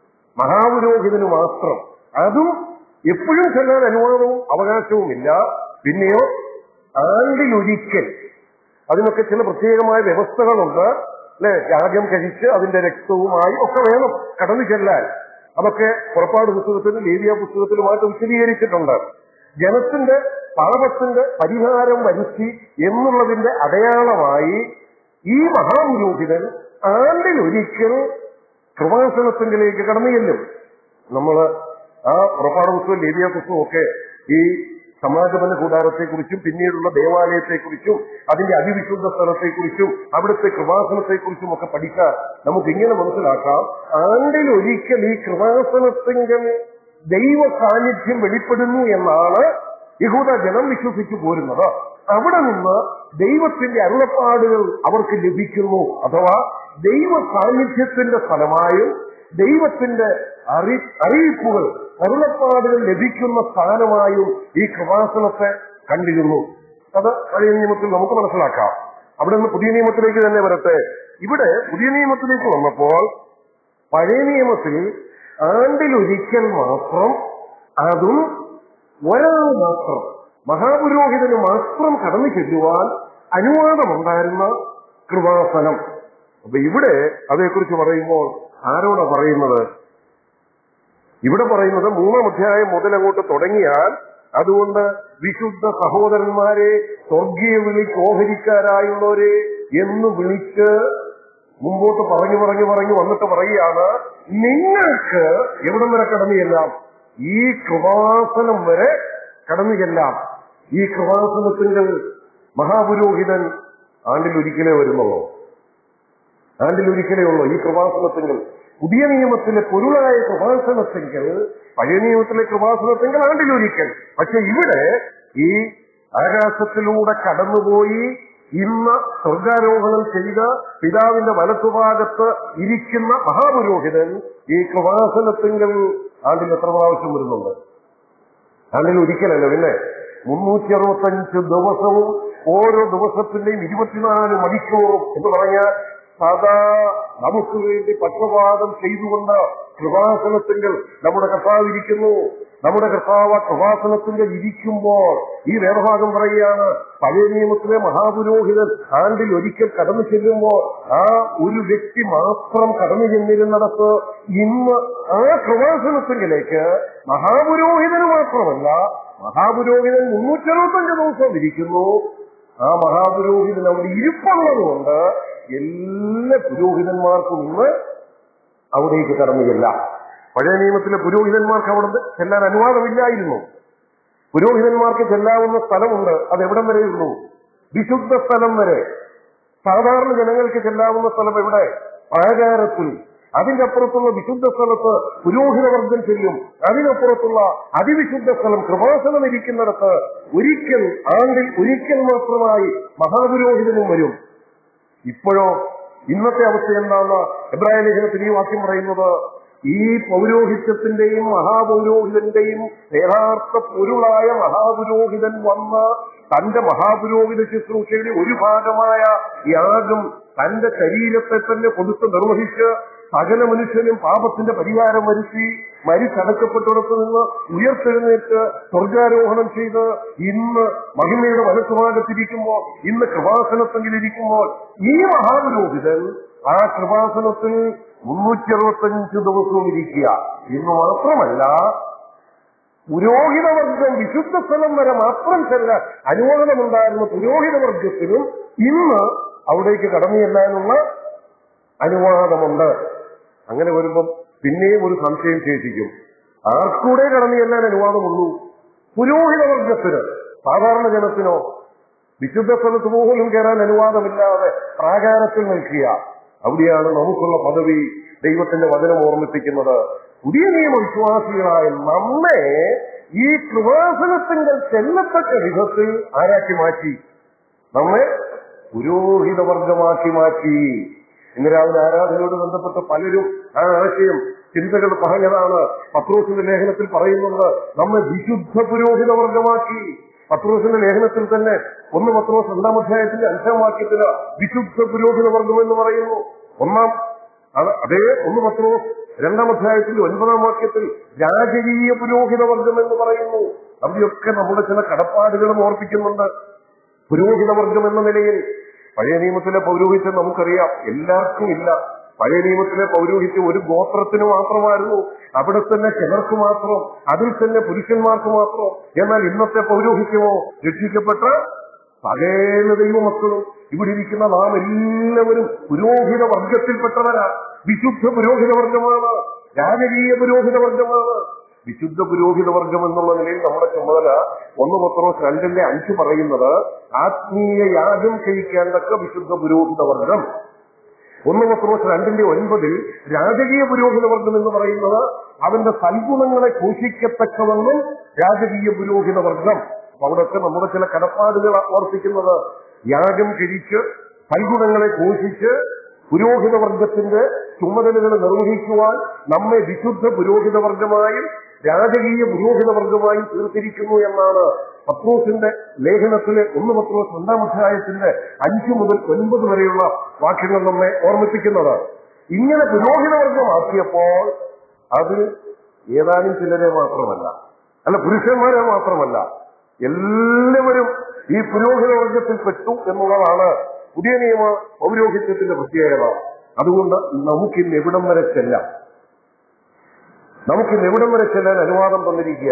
മഹാപുരോഹിതന് മാത്രം അതും എപ്പോഴും ചെല്ലാൻ അനുവാദവും അവകാശവുമില്ല പിന്നെയോ ആണ്ടിലൊരിക്കൽ അതിനൊക്കെ ചില പ്രത്യേകമായ വ്യവസ്ഥകളുണ്ട് അല്ലെ യാഗം കഴിച്ച് അതിന്റെ രക്തവുമായി ഒക്കെ വേണം കടന്നു ചെല്ലാൻ അതൊക്കെ പുറപ്പാട് പുസ്തകത്തിലും ലേവിയ പുസ്തകത്തിലുമായിട്ട് വിശദീകരിച്ചിട്ടുണ്ട് ജനത്തിന്റെ പാപത്തിന്റെ പരിഹാരം വരുത്തി എന്നുള്ളതിന്റെ അടയാളമായി ഈ മഹാപുരോഹിതൻ ആണ്ടിലൊരിക്കൽ കൃപാസനത്തിലേക്ക് കടന്നു ചെല്ലും നമ്മള് ആ പുറപ്പാട് പുസ്തകം ലേവിയ പുസ്തകം ഒക്കെ ഈ സമാഗമന കൂടാരത്തെക്കുറിച്ചും പിന്നീടുള്ള ദേവാലയത്തെക്കുറിച്ചും അതിന്റെ അതിവിശുദ്ധ സ്ഥലത്തെക്കുറിച്ചും അവിടുത്തെ കൃപാസനത്തെക്കുറിച്ചും ഒക്കെ പഠിക്കാൻ നമുക്ക് ഇങ്ങനെ മനസ്സിലാക്കാം ആണ്ടിൽ ഒരിക്കൽ ഈ കൃപാസനത്തിങ്കൽ ദൈവ സാന്നിധ്യം വെളിപ്പെടുന്നു എന്നാണ് യഹൂദ ജനം വിശ്വസിച്ചു പോരുന്നത് അവിടെ നിന്ന് ദൈവത്തിന്റെ അരുളപ്പാടുകൾ അവർക്ക് ലഭിക്കുന്നു അഥവാ ദൈവ സാന്നിധ്യത്തിന്റെ ഫലമായും ദൈവത്തിന്റെ അറി അറിയിപ്പുകൾ അരുളപ്പാടുകൾ ലഭിക്കുന്ന സ്ഥാനമായും ഈ കൃപാസനത്തെ കണ്ടിരുന്നു അത് പഴയ നിയമത്തിൽ നമുക്ക് മനസ്സിലാക്കാം അവിടെ നിന്ന് പുതിയ നിയമത്തിലേക്ക് തന്നെ വരട്ടെ ഇവിടെ പുതിയ നിയമത്തിലേക്ക് വന്നപ്പോൾ പഴയ നിയമത്തിൽ ആണ്ടിലൊരിക്കൽ മാത്രം അതും ഒരാൾ മാത്രം മഹാപുരോഹിതന് മാത്രം കടന്നു ചെല്ലുവാൻ അനുവാദമുണ്ടായിരുന്ന കൃപാസനം അപ്പൊ ഇവിടെ അതേക്കുറിച്ച് പറയുമ്പോൾ ആരോടാ പറയുന്നത് ഇവിടെ പറയുന്നത് മൂന്നാം അധ്യായം മുതൽ അങ്ങോട്ട് തുടങ്ങിയാൽ അതുകൊണ്ട് വിശുദ്ധ സഹോദരന്മാരെ സ്വർഗീയ വിളിക്ക് ഓഹരിക്കാരായുള്ളവരെ എന്ന് വിളിച്ച് മുമ്പോട്ട് പറഞ്ഞു പറഞ്ഞു പറഞ്ഞു വന്നിട്ട് പറയുകയാണ് നിങ്ങൾക്ക് എവിടം വരെ കടന്നു ചെല്ലാം ഈ കൃപാസനം വരെ കടന്നു ചെല്ലാം ഈ കൃപാസനത്തിന്റെ മഹാപുരോഹിതൻ ആണ്ടിൽ ഒരിക്കലേ വരുന്നുള്ളൂ ആണ്ടിൽ ഒരിക്കലേ ഉള്ളൂ ഈ കൃപാസനത്തിങ്കൽ പുതിയ നിയമത്തിലെ പൊരുളായ കൃപാസനത്തിങ്കൽ പഴയ നിയമത്തിലെ കൃപാസനത്തിങ്കൽ ആണ്ടിലൊരിക്കൽ പക്ഷെ ഇവിടെ ഈ ആകാശത്തിലൂടെ കടന്നുപോയി ഇന്ന് സ്വർഗാരോഹണം ചെയ്ത് പിതാവിന്റെ വലത്തുഭാഗത്ത് ഇരിക്കുന്ന മഹാപുരോഹിതൻ ഈ കൃപാസനത്തിങ്കൽ ആണ്ടിൽ എത്ര പ്രാവശ്യം വരുന്നുണ്ട് ആണ്ടിൽ ഒരിക്കലല്ല പിന്നെ മുന്നൂറ്റി അറുപത്തഞ്ച് ദിവസവും ഓരോ ദിവസത്തിന്റെയും ഇരുപത്തിനാല് മണിക്കൂറും എന്ന് പറഞ്ഞാൽ സദാ നമുക്ക് വേണ്ടി പക്ഷപാതം ചെയ്തുകൊണ്ട് കൃപാസനത്തിങ്കൽ നമ്മുടെ കർത്താവ് ഇരിക്കുന്നു നമ്മുടെ കർത്താവ് ആ കൃപാസനത്തിന്റെ ഇരിക്കുമ്പോൾ ഈ വേദഭാഗം പറയുകയാണ് പഴയ നിയമത്തിലെ മഹാപുരോഹിതൻ ആണ്ടിൽ ഒരിക്കൽ കടന്നു ചെല്ലുമ്പോൾ ആ ഒരു വ്യക്തി മാത്രം കടന്നു ചെന്നിരുന്നിടത്ത് ഇന്ന് ആ കൃപാസനത്തിങ്കിലേക്ക് മഹാപുരോഹിതന് മാത്രമല്ല മഹാപുരോഹിതൻ മുന്നൂറ്ററുപത്തഞ്ച് ദിവസം ഇരിക്കുന്നു ആ മഹാപുരോഹിതൻ അവിടെ ഇരിപ്പുള്ളതുകൊണ്ട് എല്ലാ പുരോഹിതന്മാർക്കും ഇന്ന് അവിടേക്ക് കടന്നു ചെല്ലാം പഴയ നിയമത്തിലെ പുരോഹിതന്മാർക്ക് അവിടെ ചെല്ലാൻ അനുവാദമില്ലായിരുന്നു പുരോഹിതന്മാർക്ക് ചെല്ലാവുന്ന സ്ഥലമുണ്ട് അത് എവിടം വരെയുള്ളൂ വിശുദ്ധ സ്ഥലം വരെ സാധാരണ ജനങ്ങൾക്ക് ചെല്ലാവുന്ന സ്ഥലം എവിടെ പ്രാകാരത്തിൽ അതിന്റെ അപ്പുറത്തുള്ള വിശുദ്ധ സ്ഥലത്ത് പുരോഹിതവർഗം ചെല്ലും അതിനപ്പുറത്തുള്ള അതിവിശുദ്ധ സ്ഥലം കൃപാസനം ഇരിക്കുന്നിടത്ത് ഒരിക്കൽ ആണ്ടിൽ ഒരിക്കൽ മാത്രമായി മഹാപുരോഹിതനും വരും ഇപ്പോഴോ ഇന്നത്തെ അവസ്ഥ എന്താന്ന് എബ്രാഹിം ലേഖനത്തിൽ ഈ വാക്യം പറയുന്നത് ഈ പൗരോഹിത്യത്തിന്റെയും മഹാപൗരോഹിതന്റെയും യഥാർത്ഥ പൊരുളായ മഹാപുരോഹിതൻ വന്ന തന്റെ മഹാപുരോഹിത ശുശ്രൂഷയുടെ ഒരു ഭാഗമായ യാഗം തന്റെ ശരീരത്തെ തന്നെ കൊടുത്ത് നിർവഹിച്ച് സകല മനുഷ്യനും പാപത്തിന്റെ പരിഹാരം വരുത്തി മരിച്ചടക്കപ്പെട്ടിടത്ത് നിന്ന് ഉയർത്തെഴുന്നേറ്റ് സ്വർഗാരോഹണം ചെയ്ത് ഇന്ന് മഹിമയുടെ വലത്തുഭാഗത്തിരിക്കുമ്പോൾ ഇന്ന് കൃപാസനത്തെങ്കിലിരിക്കുമ്പോൾ ഈ മഹാപുരോഹിതൻ ആ കൃപാസനത്തിൽ മുന്നൂറ്റി അറുപത്തഞ്ച് ദിവസവും ഇരിക്കുക ഇന്ന് മാത്രമല്ല പുരോഹിതവർഗം വിശുദ്ധ സ്ഥലം വരെ മാത്രം ചെല്ല അനുവാദമുണ്ടായിരുന്ന പുരോഹിതവർഗത്തിനും ഇന്ന് അവിടേക്ക് കടന്നു ചെല്ലാനുള്ള അനുവാദമുണ്ട് അങ്ങനെ വരുമ്പം പിന്നെയും ഒരു സംശയം ശേഷിക്കും ആർക്കൂടെ കടന്നു ചെല്ലാൻ അനുവാദമുള്ളൂ പുരോഹിതവർഗത്തിന് സാധാരണ ജനത്തിനോ വിശുദ്ധ സ്ഥലത്ത് പോലും കയറാൻ അനുവാദമില്ലാതെ പ്രാകാരത്തിൽ നിൽക്കുക അവിടെയാണ് നമുക്കുള്ള പദവി ദൈവത്തിന്റെ വചനം ഓർമ്മിപ്പിക്കുന്നത് പുതിയ നിയമ വിശ്വാസികളായ നമ്മെ ഈ കൃപാസനത്തിങ്കൽ ചെല്ലത്തക്ക വിധത്തിൽ ആരാക്കി മാറ്റി നമ്മെ പുരോഹിതവർഗമാക്കി മാറ്റി ഇന്ന് രാവിലെ ആരാധനയോട് ബന്ധപ്പെട്ട് പലരും ആ ആശയം ചിന്തകൾ പറഞ്ഞതാണ് പത്രോസിന്റെ ലേഖനത്തിൽ പറയുന്നുണ്ട് നമ്മെ വിശുദ്ധ പുരോഹിതവർഗമാക്കി പത്രോസിന്റെ ലേഖനത്തിൽ തന്നെ ഒന്ന് പത്രോസ് രണ്ടാം അധ്യായത്തിന്റെ അഞ്ചാം വാക്യത്തിന് വിശുദ്ധ പുരോഹിതവർഗം എന്ന് പറയുന്നു ഒന്നാം അത് അതേ ഒന്ന് പത്രോസ് രണ്ടാം അധ്യായത്തിൽ ഒൻപതാം വാക്യത്തിൽ രാജകീയ പുരോഹിതവർഗം എന്ന് പറയുന്നു അവിടെയൊക്കെ നമ്മുടെ ചില കടപ്പാടുകളും ഓർപ്പിക്കുന്നുണ്ട് പുരോഹിതവർഗം എന്ന നിലയിൽ പഴയ നിയമത്തിലെ പൗരോഹിത്യം നമുക്കറിയാം എല്ലാവർക്കും ഇല്ല പഴയ നിയമത്തിലെ പൗരോഹിത്യം ഒരു ഗോത്രത്തിന് മാത്രമായിരുന്നു അവിടെ തന്നെ ചിലർക്ക് മാത്രം അതിൽ തന്നെ പുരുഷന്മാർക്ക് മാത്രം എന്നാൽ ഇന്നത്തെ പൗരോഹിത്യമോ രക്ഷിക്കപ്പെട്ട സകല ദൈവമക്കളും ഇവിടെ ഇരിക്കുന്ന നാം എല്ലാവരും പുരോഹിത വർഗത്തിൽപ്പെട്ടവരാ വിശുദ്ധ പുരോഹിത വർഗമാണ് രാജകീയ പുരോഹിത വർഗമാണ് വിശുദ്ധ പുരോഹിത വർഗം എന്നുള്ള നിലയിൽ നമ്മുടെ ചുമതല ഒന്ന് പത്രോസ് രണ്ടിന്റെ അഞ്ച് പറയുന്നത് ആത്മീയ യാഗം കഴിക്കാൻ തക്ക വിശുദ്ധ പുരോഹിത വർഗം ഒന്ന് പത്രോസ് രണ്ടിന്റെ ഒൻപതിൽ രാജകീയ പുരോഹിത വർഗം എന്ന് പറയുന്നത് അവന്റെ സൽഗുണങ്ങളെ ഘോഷിക്കത്തക്കവെന്നും രാജകീയ പുരോഹിത വർഗം അപ്പൊ അവിടെയൊക്കെ നമ്മുടെ ചില കടപ്പാടുകൾ ഓർപ്പിക്കുന്നത് യാഗം കഴിച്ച് സൽഗുണങ്ങളെ ഘോഷിച്ച് പുരോഹിത വർഗത്തിന്റെ ചുമതലകൾ നിർവഹിക്കുവാൻ നമ്മെ വിശുദ്ധ പുരോഹിത വർഗമായും രാജകീയ പുരോഹിത വർഗമായും തീർത്തിരിക്കുന്നു എന്നാണ് പത്രോസിന്റെ ലേഖനത്തിലെ ഒന്ന് പത്രോസ് രണ്ടാം അധ്യായത്തിന്റെ അഞ്ചു മുതൽ ഒൻപത് വരെയുള്ള വാക്യങ്ങൾ നമ്മെ ഓർമ്മിപ്പിക്കുന്നത് ഇങ്ങനെ പുരോഹിത വർഗമാക്കിയപ്പോൾ അത് ഏതാനും ചിലരെ മാത്രമല്ല അല്ല പുരുഷന്മാരെ മാത്രമല്ല എല്ലാവരും ഈ പുരോഹിത വർഗത്തിൽ പെട്ടു എന്നുള്ളതാണ് പുതിയ നിയമ പൗരോഹിത്യത്തിന്റെ പ്രത്യേകത അതുകൊണ്ട് നമുക്കിന്ന് എവിടം വരെ ചെല്ലാം നമുക്കിന്ന് എവിടം വരെ ചെല്ലാൻ അനുവാദം തന്നിരിക്കുക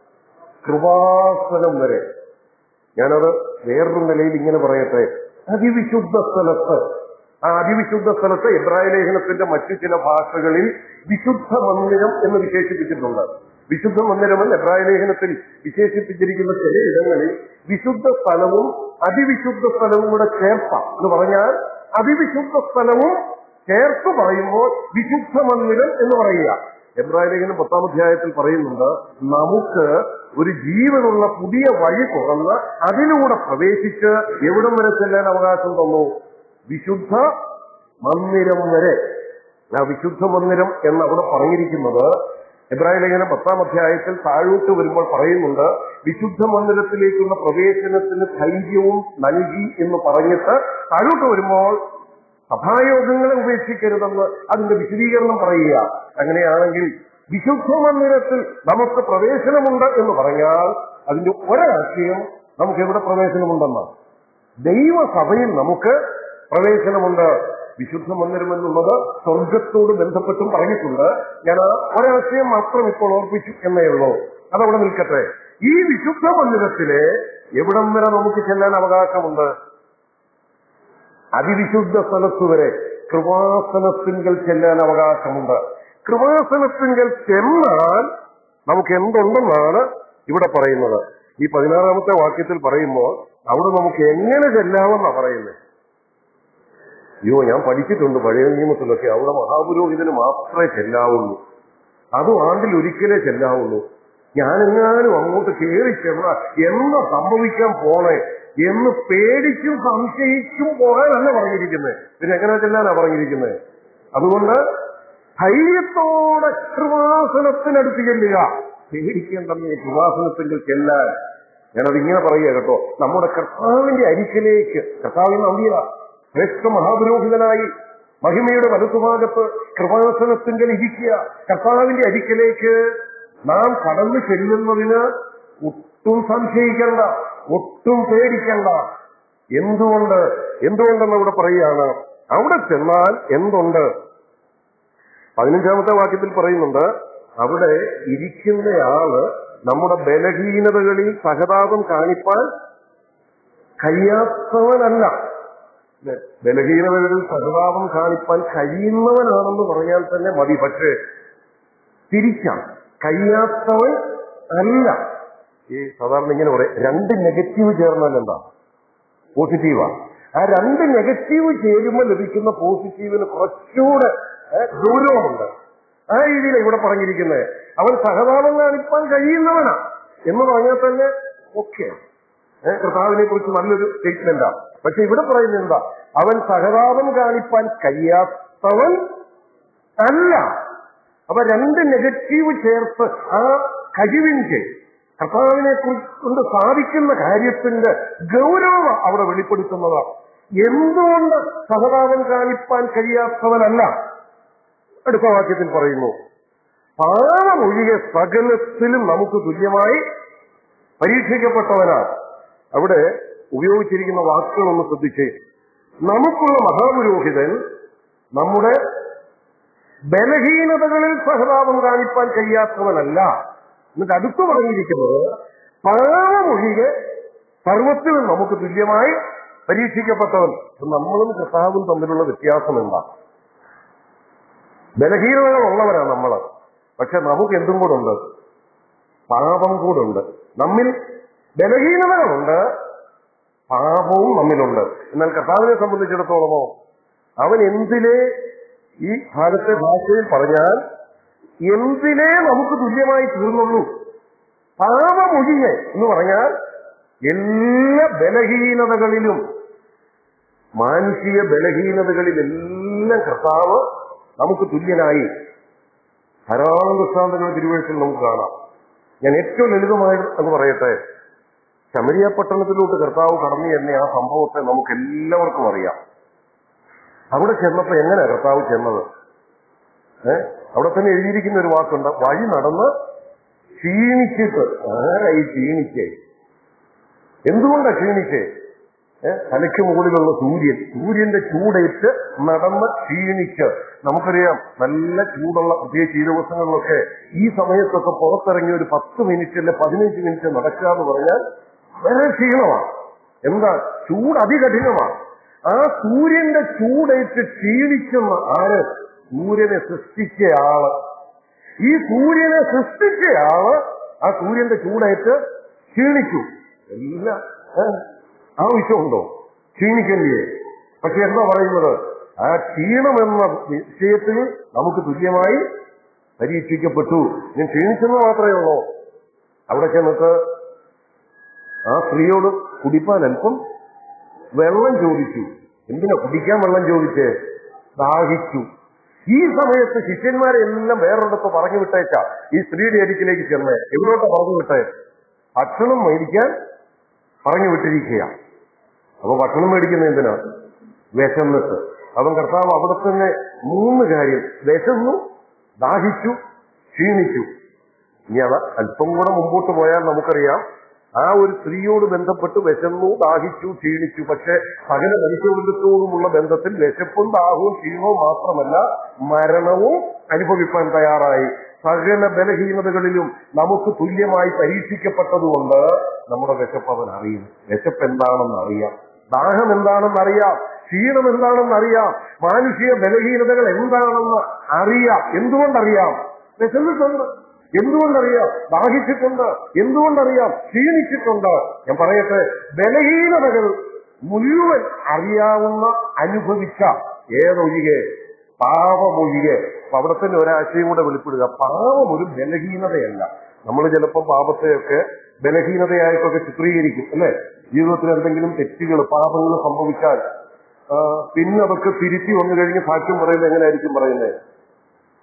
കൃപാസനം വരെ ഞാനത് വേറൊരു നിലയിൽ ഇങ്ങനെ പറയട്ടെ അതിവിശുദ്ധ സ്ഥലത്ത് ആ അതിവിശുദ്ധ സ്ഥലത്ത് ഇബ്രാഹിം ലേഖനത്തിന്റെ മറ്റു ചില ഭാഷകളിൽ വിശുദ്ധ മന്ദിരം എന്ന് വിശേഷിപ്പിച്ചിട്ടുണ്ട് വിശുദ്ധ മന്ദിരമെന്ന് എബ്രാഹിം ലേഖനത്തിൽ വിശേഷിപ്പിച്ചിരിക്കുന്ന ചില ഇടങ്ങളിൽ വിശുദ്ധ സ്ഥലവും അതിവിശുദ്ധ സ്ഥലവും കൂടെ ചേർത്ത എന്ന് പറഞ്ഞാൽ അതിവിശുദ്ധ സ്ഥലവും ചേർത്ത് പറയുമ്പോൾ വിശുദ്ധ മന്ദിരം എന്ന് പറയുക എബ്രാഹിം ലേഖനം പത്താം അധ്യായത്തിൽ പറയുന്നുണ്ട് നമുക്ക് ഒരു ജീവനുള്ള പുതിയ വഴി തുറന്ന് അതിലൂടെ പ്രവേശിച്ച് എവിടം വരെ ചെല്ലാൻ അവകാശം തന്നു വിശുദ്ധ മന്ദിരം വരെ ആ വിശുദ്ധ മന്ദിരം എന്ന് അവിടെ പറഞ്ഞിരിക്കുന്നത് എബ്രാഹിം ലേഖനം പത്താം അധ്യായത്തിൽ താഴോട്ട് വരുമ്പോൾ പറയുന്നുണ്ട് വിശുദ്ധ മന്ദിരത്തിലേക്കുള്ള പ്രവേശനത്തിന് ധൈര്യവും നൽകി എന്ന് പറഞ്ഞിട്ട് താഴോട്ട് വരുമ്പോൾ സഭായോഗങ്ങളെ ഉപേക്ഷിക്കരുതെന്ന് അതിന്റെ വിശദീകരണം പറയുക അങ്ങനെയാണെങ്കിൽ വിശുദ്ധ മന്ദിരത്തിൽ നമുക്ക് പ്രവേശനമുണ്ട് എന്ന് പറഞ്ഞാൽ അതിന്റെ ഒരാശയം നമുക്ക് എവിടെ പ്രവേശനമുണ്ടെന്നാണ് ദൈവസഭയിൽ നമുക്ക് പ്രവേശനമുണ്ട് വിശുദ്ധ മന്ദിരം എന്നുള്ളത് സ്വർഗത്തോട് ബന്ധപ്പെട്ടും പറഞ്ഞിട്ടുണ്ട് ഞാൻ ആ ഒരാശയം മാത്രം ഇപ്പോൾ ഓർപ്പിച്ചു എന്നേ ഉള്ളൂ അതവിടെ നിൽക്കട്ടെ ഈ വിശുദ്ധ മന്ദിരത്തിലെ എവിടം വരെ നമുക്ക് ചെല്ലാൻ അവകാശമുണ്ട് അതിവിശുദ്ധ സ്ഥലത്ത് വരെ കൃപാസനത്തിങ്കൽ ചെല്ലാൻ അവകാശമുണ്ട് കൃപാസനത്തിങ്കൽ ചെന്നാൽ നമുക്ക് എന്തുണ്ടെന്നാണ് ഇവിടെ പറയുന്നത് ഈ പതിനാറാമത്തെ വാക്യത്തിൽ പറയുമ്പോൾ അവിടെ നമുക്ക് എങ്ങനെ ചെല്ലാമെന്നാ പറയുന്നത് അയ്യോ ഞാൻ പഠിച്ചിട്ടുണ്ട് പഴയ നിയമത്തിലൊക്കെ അവിടെ മഹാപുരോഹിതന് മാത്രമേ ചെല്ലാവുള്ളൂ അതും ആണ്ടിൽ ഒരിക്കലേ ചെല്ലാവുള്ളൂ ഞാനെങ്ങാനും അങ്ങോട്ട് കയറി ചെന്ന എന്താ സംഭവിക്കാൻ പോണേ എന്ന് പേടിച്ചും സംശയിച്ചും പോകാനല്ല പറഞ്ഞിരിക്കുന്നത് പിന്നെ എങ്ങനെ ചെല്ലാനാ പറഞ്ഞിരിക്കുന്നത് അതുകൊണ്ട് ധൈര്യത്തോടെ കൃപാസനത്തിനടുത്ത് ചെല്ലുക പേടിക്കേണ്ടെന്ന് കൃപാസനത്തിൽ ചെല്ലാൻ ഞാനത് ഇങ്ങനെ പറയുക കേട്ടോ നമ്മുടെ കർത്താവിന്റെ അരിക്കലേക്ക് കർത്താവിന് നന്ദിയ ശ്രേഷ്ഠ മഹാപുരോഹിതനായി മഹിമയുടെ വലത്തുഭാഗത്ത് കൃപാസനത്തിങ്കൽ ഇരിക്കുക കർത്താവിന്റെ അരിക്കലേക്ക് നാം കടന്നു ചെല്ലുന്നതിന് ഒട്ടും സംശയിക്കണ്ട ഒട്ടും പേടിക്കണ്ട എന്തുകൊണ്ട് എന്തുകൊണ്ടെന്ന് അവിടെ പറയുകയാണ് അവിടെ ചെന്നാൽ എന്തുണ്ട് പതിനഞ്ചാമത്തെ വാക്യത്തിൽ പറയുന്നുണ്ട് അവിടെ ഇരിക്കുന്നയാള് നമ്മുടെ ബലഹീനതകളിൽ സഹതാപം കാണിപ്പാൻ കഴിയാത്തവനല്ല ല്ലേ? ബലഹീനതകളിൽ സഹതാപം കാണിപ്പാൻ കഴിയുന്നവനാണെന്ന് പറഞ്ഞാൽ തന്നെ മതി പക്ഷേ തിരിച്ചാണ് കഴിയാത്തവൻ അല്ല ഈ സാധാരണ ഇങ്ങനെ പറയും രണ്ട് നെഗറ്റീവ് ചേർന്നാൽ എന്താ പോസിറ്റീവാ ആ രണ്ട് നെഗറ്റീവ് ചേരുമ്പോൾ ലഭിക്കുന്ന പോസിറ്റീവിന് കുറച്ചുകൂടെ ഏ, ഗൗരവമുണ്ട് ആ രീതിയിലാണ് ഇവിടെ പറഞ്ഞിരിക്കുന്നത് അവൻ സഹതാപം കാണിപ്പാൻ കഴിയുന്നവനാ എന്ന് പറഞ്ഞാൽ തന്നെ ഓക്കെ കർത്താവിനെ കുറിച്ച് നല്ലൊരു സ്റ്റേറ്റ്മെന്റാ പക്ഷെ ഇവിടെ പറയുന്നത് എന്താ അവൻ സഹതാപം കാണിപ്പാൻ കഴിയാത്തവൻ അല്ല അപ്പൊ രണ്ട് നെഗറ്റീവ് ചേർത്ത് ആ കഴിവിന്റെ കർത്താവിനെ കുറിച്ച് കൊണ്ട് സാധിക്കുന്ന കാര്യത്തിന്റെ ഗൗരവം അവിടെ വെളിപ്പെടുത്തുന്നതാണ് എന്തുകൊണ്ട് സഹതാപം കാണിപ്പാൻ കഴിയാത്തവനല്ല അടുത്ത വാക്യത്തിൽ പറയുന്നു പാവമൊഴികെ സകലത്തിലും നമുക്ക് തുല്യമായി പരീക്ഷിക്കപ്പെട്ടവനാണ് അവിടെ ഉപയോഗിച്ചിരിക്കുന്ന വാക്കുകളൊന്ന് ശ്രദ്ധിച്ചേ നമുക്കുള്ള മഹാപുരോഹിതൻ നമ്മുടെ ബലഹീനതകളിൽ സഹതാപം കാണിപ്പാൻ കഴിയാത്തവനല്ല എന്നിട്ട് അടുത്ത് പറഞ്ഞിരിക്കുന്നത് പാവമൊഴികെ സർവത്തിലും നമുക്ക് തുല്യമായി പരീക്ഷിക്കപ്പെട്ടവൻ അപ്പൊ നമ്മളും കർത്താവും തമ്മിലുള്ള വ്യത്യാസം എന്താ ബലഹീനതകൾ ഉള്ളവരാണ് നമ്മള് പക്ഷെ നമുക്ക് എന്തും കൂടെ ഉണ്ട് പാപം കൂടുണ്ട് നമ്മിൽ ബലഹീനതകളുണ്ട് പാപവും നമ്മിലുണ്ട് എന്നാൽ കർത്താവിനെ സംബന്ധിച്ചിടത്തോളമോ അവൻ എന്തിനെ ഈ ഭാഗത്തെ ഭാഷയിൽ പറഞ്ഞാൽ എന്തിനെ നമുക്ക് തുല്യമായി തീർന്നുള്ളൂ പാപമൊഴിയെ എന്ന് പറഞ്ഞാൽ എല്ലാ ബലഹീനതകളിലും മാനുഷിക ബലഹീനതകളിലെല്ലാം കർത്താവ് നമുക്ക് തുല്യനായി ധാരാളം ദൃഷ്ടാന്തങ്ങൾ തിരുവഴുത്തിൽ നമുക്ക് കാണാം ഞാൻ ഏറ്റവും ലളിതമായി എന്ന് പറയട്ടെ ശമരിയ പട്ടണത്തിലോട്ട് കർത്താവ് കടന്നു എന്ന ആ സംഭവത്തെ നമുക്ക് എല്ലാവർക്കും അറിയാം അവിടെ ചെന്നപ്പോ എങ്ങനെയാ കർത്താവ് ചെന്നത് ഏ അവിടെ തന്നെ എഴുതിയിരിക്കുന്ന ഒരു വാക്കുണ്ട് വഴി നടന്ന് ക്ഷീണിച്ചിട്ട് ആരായി ക്ഷീണിച്ചേ എന്തുകൊണ്ടാ ക്ഷീണിച്ചേ ഏ തലയ്ക്ക് മുകളിലുള്ള സൂര്യൻ സൂര്യന്റെ ചൂടേറ്റ് നടന്ന് ക്ഷീണിച്ച് നമുക്കറിയാം നല്ല ചൂടുള്ള പ്രത്യേകിച്ച് ഈ ദിവസങ്ങളിലൊക്കെ ഈ സമയത്തൊക്കെ പുറത്തിറങ്ങി ഒരു പത്ത് മിനിറ്റ് അല്ലെ പതിനഞ്ച് മിനിറ്റ് നടക്കുക എന്ന് പറഞ്ഞാൽ വളരെ ക്ഷീണമാണ് എന്താ ചൂട് അതികഠിനമാണ് ആ സൂര്യന്റെ ചൂടേറ്റ് ക്ഷീണിക്കുന്ന ആര് സൂര്യനെ സൃഷ്ടിച്ച ആള് ഈ സൂര്യനെ സൃഷ്ടിച്ച ആള് ആ സൂര്യന്റെ ചൂടേറ്റ് ക്ഷീണിച്ചു എല്ലാം ഏ, ആവശ്യമുണ്ടോ ക്ഷീണിക്കല്ലേ പക്ഷെ എന്താ പറയുന്നത് ആ ക്ഷീണം എന്ന വിഷയത്തിൽ നമുക്ക് തുല്യമായി പരീക്ഷിക്കപ്പെട്ടു ഞാൻ ക്ഷീണിച്ചെന്ന് മാത്രമേ ഉള്ളൂ അവിടെ ചെന്നിട്ട് ആ സ്ത്രീയോട് കുടിപ്പാൻ അല്പം വെള്ളം ചോദിച്ചു എന്തിനാ കുടിക്കാൻ വെള്ളം ചോദിച്ചേ ദാഹിച്ചു ഈ സമയത്ത് ശിഷ്യന്മാരെ എല്ലാം വേറൊരിടത്ത് പറഞ്ഞു വിട്ടേച്ചാ ഈ സ്ത്രീയുടെ അരിക്കിലേക്ക് ചെന്ന് എവിടോട്ടാ പറഞ്ഞു വിട്ടേ ഭക്ഷണം മേടിക്കാൻ പറഞ്ഞു വിട്ടിരിക്കുക അപ്പൊ ഭക്ഷണം മേടിക്കുന്ന എന്തിനാ വിശന്നിട്ട് അവൻ കർത്താവ് അവിടെ തന്നെ മൂന്ന് കാര്യം വിശന്നു ദാഹിച്ചു ക്ഷീണിച്ചു ഇനി അത് അല്പം കൂടെ മുമ്പോട്ട് പോയാൽ നമുക്കറിയാം ആ ഒരു സ്ത്രീയോട് ബന്ധപ്പെട്ട് വിശന്നു ദാഹിച്ചു ക്ഷീണിച്ചു പക്ഷെ സകല മനുഷ്യവൃത്തത്തോടുമുള്ള ബന്ധത്തിൽ വിശപ്പും ദാഹവും ക്ഷീണവും മാത്രമല്ല മരണവും അനുഭവിക്കാൻ തയ്യാറായി സകല ബലഹീനതകളിലും നമുക്ക് തുല്യമായി പരീക്ഷിക്കപ്പെട്ടതുകൊണ്ട് നമ്മുടെ വിശപ്പ് അവൻ അറിയും വിശപ്പ് എന്താണെന്ന് അറിയാം ദാഹം എന്താണെന്ന് അറിയാം ക്ഷീണം എന്താണെന്ന് അറിയാം മാനുഷിക ബലഹീനതകൾ എന്താണെന്ന് അറിയാം എന്തുകൊണ്ടറിയാം വിശന്നിട്ടുണ്ട് എന്തുകൊണ്ടറിയാം ദാഹിച്ചിട്ടുണ്ട് എന്തുകൊണ്ടറിയാം ക്ഷീണിച്ചിട്ടുണ്ട് ഞാൻ പറയട്ടെ ബലഹീനതകൾ മുഴുവൻ അറിയാവുന്ന അനുഭവിച്ച ഏതൊഴികെ പാപമൊഴികെ അപ്പൊ അവിടെ തന്നെ ഒരാശയം കൂടെ വെളിപ്പെടുക പാപം ഒരു ബലഹീനതയല്ല നമ്മൾ ചിലപ്പോൾ പാപത്തെയൊക്കെ ബലഹീനതയായിട്ടൊക്കെ ചിത്രീകരിക്കും അല്ലെ ജീവിതത്തിൽ എന്തെങ്കിലും തെറ്റുകൾ പാപങ്ങൾ സംഭവിച്ചാൽ ആ, പിന്നെ അതൊക്കെ തിരുത്തി വന്നു കഴിഞ്ഞ് സാക്ഷ്യം പറയുന്നത് എങ്ങനെയായിരിക്കും പറയുന്നത്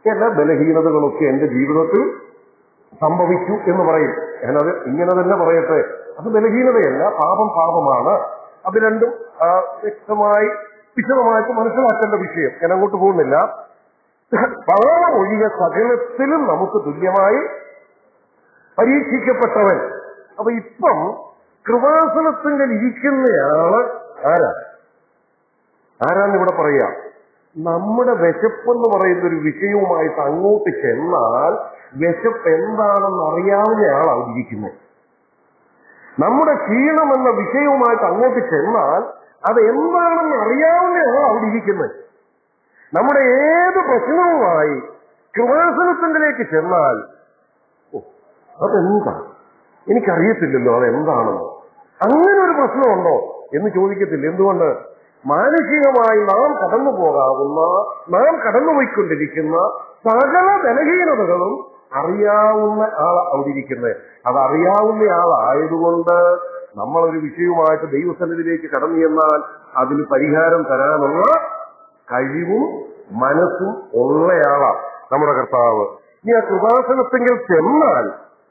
ചില ബലഹീനതകളൊക്കെ എന്റെ ജീവിതത്തിൽ സംഭവിച്ചു എന്ന് പറയും ഞാനത് ഇങ്ങനെ തന്നെ പറയട്ടെ അത് ബലഹീനതയല്ല പാപം പാപമാണ് അത് രണ്ടും ആ, വ്യക്തമായി വിശദമായിട്ട് മനസ്സിലാക്കേണ്ട വിഷയം ഞാൻ അങ്ങോട്ട് പോകുന്നില്ല പാപം ഒഴികെ സകലത്തിലും നമുക്ക് തുല്യമായി പരീക്ഷിക്കപ്പെട്ടവൻ അപ്പൊ ഇപ്പം കൃപാസനത്തിങ്കൽ ഇരിക്കുന്നയാള് ആരാ ആരാന്ന് ഇവിടെ പറയാ നമ്മുടെ വിശപ്പെന്ന് പറയുന്ന ഒരു വിഷയവുമായിട്ട് അങ്ങോട്ട് ചെന്നാൽ വിശപ്പ് എന്താണെന്ന് അറിയാവുന്ന ആളാണ് ഇരിക്കുന്നത് നമ്മുടെ ക്ഷീണം എന്ന വിഷയവുമായിട്ട് അങ്ങോട്ട് ചെന്നാൽ അത് എന്താണെന്ന് അറിയാവുന്ന ആളാണ് അവിടെ ഇരിക്കുന്നത് നമ്മുടെ ഏത് പ്രശ്നവുമായി കൃപാസനത്തിലേക്ക് ചെന്നാൽ ഓ അതെന്താ എനിക്കറിയത്തില്ലല്ലോ അതെന്താണെന്ന് അങ്ങനെ ഒരു പ്രശ്നമുണ്ടോ എന്ന് ചോദിക്കത്തില്ല എന്തുകൊണ്ട് മാനസികമായി നാം കടന്നു പോകാവുന്ന നാം കടന്നുപോയിക്കൊണ്ടിരിക്കുന്ന സകല ബലഹീനതകളും അറിയാവുന്ന ആൾ അവിടെ ഇരിക്കുന്നത് അത് അറിയാവുന്ന ആളായതുകൊണ്ട് നമ്മളൊരു വിഷയവുമായിട്ട് ദൈവസന്നിധിയിലേക്ക് കടന്നു ചെന്നാൽ അതിന് പരിഹാരം തരാനുള്ള കഴിവും മനസ്സും ഉള്ളയാളാ നമ്മുടെ കർത്താവ് ഇനി ആ കൃപാസനത്തെങ്കിൽ ചെന്നാൽ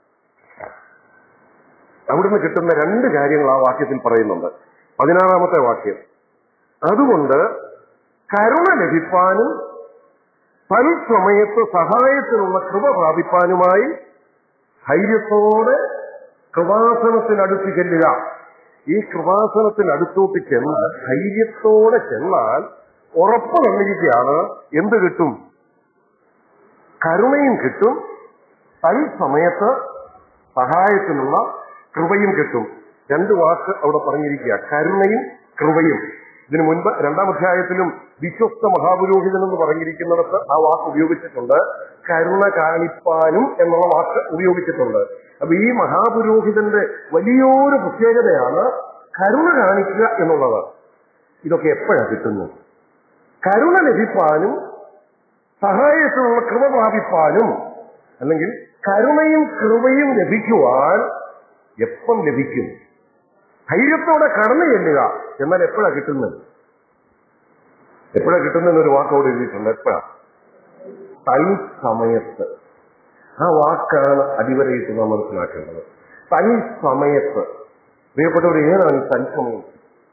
അവിടുന്ന് കിട്ടുന്ന രണ്ട് കാര്യങ്ങൾ ആ വാക്യത്തിൽ പറയുന്നുണ്ട് പതിനാറാമത്തെ വാക്യം അതുകൊണ്ട് കരുണ ലഭിപ്പാനും തൽസമയത്ത് സഹായത്തിനുള്ള കൃപ പ്രാപിപ്പാനുമായി ധൈര്യത്തോടെ കൃപാസനത്തിനടുത്ത് ചെല്ലുക ഈ കൃപാസനത്തിനടുത്തോട്ട് ചെന്ന് ധൈര്യത്തോടെ ചെന്നാൽ ഉറപ്പ് തന്നിരിക്കുകയാണ് എന്ത് കിട്ടും കരുണയും കിട്ടും തൽസമയത്ത് സഹായത്തിനുള്ള കൃപയും കിട്ടും രണ്ട് വാക്ക് അവിടെ പറഞ്ഞിരിക്കുക കരുണയും കൃപയും ഇതിനു മുൻപ് രണ്ടാം അധ്യായത്തിലും വിശ്വസ്ത മഹാപുരോഹിതൻ എന്ന് പറഞ്ഞിരിക്കുന്നിടത്ത് ആ വാക്ക് ഉപയോഗിച്ചിട്ടുണ്ട് കരുണ കാണിപ്പാനും എന്നുള്ള വാക്ക് ഉപയോഗിച്ചിട്ടുണ്ട് അപ്പൊ ഈ മഹാപുരോഹിതന്റെ വലിയൊരു പ്രത്യേകതയാണ് കരുണ കാണിക്കുക എന്നുള്ളത് ഇതൊക്കെ എപ്പോഴാണ് കിട്ടുന്നത് കരുണ ലഭിപ്പാനും സഹായത്തിനുള്ള കൃപ പ്രാപിപ്പാനും അല്ലെങ്കിൽ കരുണയും കൃപയും ലഭിക്കുവാൻ എപ്പം ലഭിക്കും ധൈര്യത്തോടെ കടന്നു ചെല്ലുക എന്നാൽ എപ്പോഴാ കിട്ടുന്നത് എപ്പോഴാ കിട്ടുന്നതെന്ന് ഒരു വാക്കോട് എഴുതിയിട്ടുണ്ട് എപ്പോഴാ തൽസമയത്ത് ആ വാക്കാണ് അടിവരയിട്ട് നാം മനസ്സിലാക്കേണ്ടത് തൽസമയത്ത് പ്രിയപ്പെട്ടവർ ഏതാണ് ഈ തൽസമയം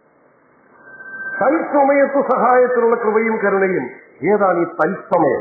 തൽസമയത്ത് സഹായത്തിനുള്ള കൃപയും കരുണയും ഏതാണ് ഈ തൽസമയം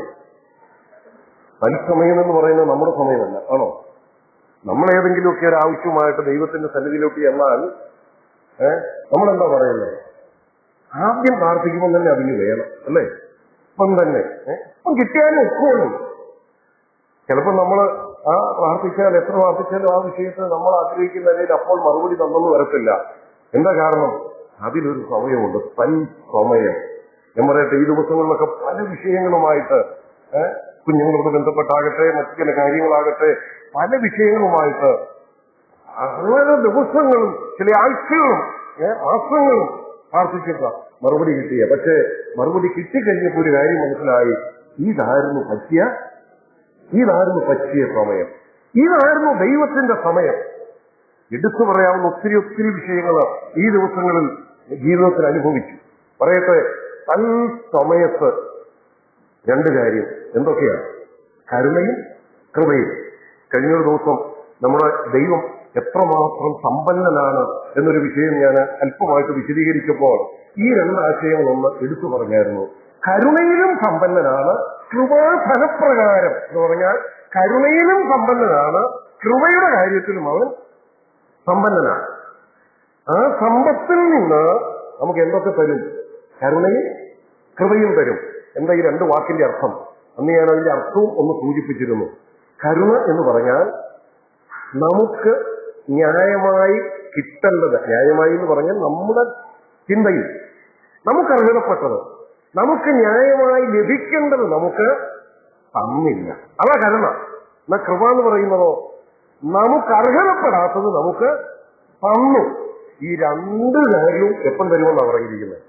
തൽസമയം എന്ന് പറയുന്നത് നമ്മുടെ സമയമല്ല ആണോ നമ്മൾ ഏതെങ്കിലുമൊക്കെ ഒരു ആവശ്യമായിട്ട് ദൈവത്തിന്റെ സന്നിധിയിലോട്ട് ചെന്നാൽ ഏഹ് നമ്മളെന്താ പറയുന്നത് ആദ്യം പ്രാർത്ഥിക്കുമ്പോൾ തന്നെ അതിന് വേണം അല്ലേ ഇപ്പം തന്നെ ഏഹ് ഇപ്പം കിട്ടിയാലും ഒക്കുമല്ലോ ചിലപ്പോൾ നമ്മൾ ആ പ്രാർത്ഥിച്ചാൽ എത്ര പ്രാർത്ഥിച്ചാലും ആ വിഷയത്തിൽ നമ്മൾ ആഗ്രഹിക്കുന്ന നിലയിൽ അപ്പോൾ മറുപടി തന്നെന്ന് വരത്തില്ല എന്താ കാരണം അതിലൊരു സമയമുണ്ട് തൻ സമയം ഞാൻ പറയട്ടെ ഈ ദിവസങ്ങളിലൊക്കെ പല വിഷയങ്ങളുമായിട്ട് ഏഹ് കുഞ്ഞുങ്ങളോട് ബന്ധപ്പെട്ടാകട്ടെ മറ്റു ചില കാര്യങ്ങളാകട്ടെ പല വിഷയങ്ങളുമായിട്ട് വളരെ ദിവസങ്ങളും ചില ആഴ്ചകളും ഏഹ് മാസങ്ങളും പ്രാർത്ഥിച്ചിട്ട മറുപടി കിട്ടിയ പക്ഷേ മറുപടി കിട്ടിക്കഴിഞ്ഞപ്പോൾ ഒരു കാര്യം മനസ്സിലായി ഇതായിരുന്നു പറ്റിയ ഇതായിരുന്നു പറ്റിയ സമയം ഇതായിരുന്നു ദൈവത്തിന്റെ സമയം എടുത്തു പറയാവുന്ന ഒത്തിരി ഒത്തിരി വിഷയങ്ങൾ ഈ ദിവസങ്ങളിൽ ജീവിതത്തിൽ അനുഭവിച്ചു പറയട്ടെ തൻ സമയത്ത് രണ്ട് കാര്യം എന്തൊക്കെയാണ് കരുണയും കൃപയും കഴിഞ്ഞൊരു ദിവസം നമ്മുടെ ദൈവം എത്രമാത്രം സമ്പന്നനാണ് എന്നൊരു വിഷയം ഞാൻ അല്പമായിട്ട് വിശദീകരിച്ചപ്പോൾ ഈ രണ്ടാശയങ്ങളൊന്ന് എടുത്തു പറഞ്ഞായിരുന്നു കരുണയിലും സമ്പന്നനാണ് കൃപാധനപ്രകാരം എന്ന് പറഞ്ഞാൽ കരുണയിലും സമ്പന്നനാണ് കൃപയുടെ കാര്യത്തിലും അവൻ സമ്പന്നനാണ് ആ സമ്പത്തിൽ നിന്ന് നമുക്ക് എന്തൊക്കെ തരും കരുണയും കൃപയും തരും എന്താ ഈ രണ്ട് വാക്കിന്റെ അർത്ഥം അന്ന് ഞാൻ അതിന്റെ അർത്ഥവും ഒന്ന് സൂചിപ്പിച്ചിരുന്നു കരുണ എന്ന് പറഞ്ഞാൽ നമുക്ക് ന്യായമായി കിട്ടേണ്ടത് ന്യായമായി എന്ന് പറഞ്ഞാൽ നമ്മുടെ ചിന്തയിൽ നമുക്ക് അർഹതപ്പെട്ടത് നമുക്ക് ന്യായമായി ലഭിക്കേണ്ടത് നമുക്ക് തന്നില്ല അതാ കരുണ എന്നാ കൃപ എന്ന് പറയുന്നതോ നമുക്ക് അർഹതപ്പെടാത്തത് നമുക്ക് തന്നു ഈ രണ്ട് കാര്യവും എപ്പം തരുമെന്നാണ് പറഞ്ഞിരിക്കുന്നത്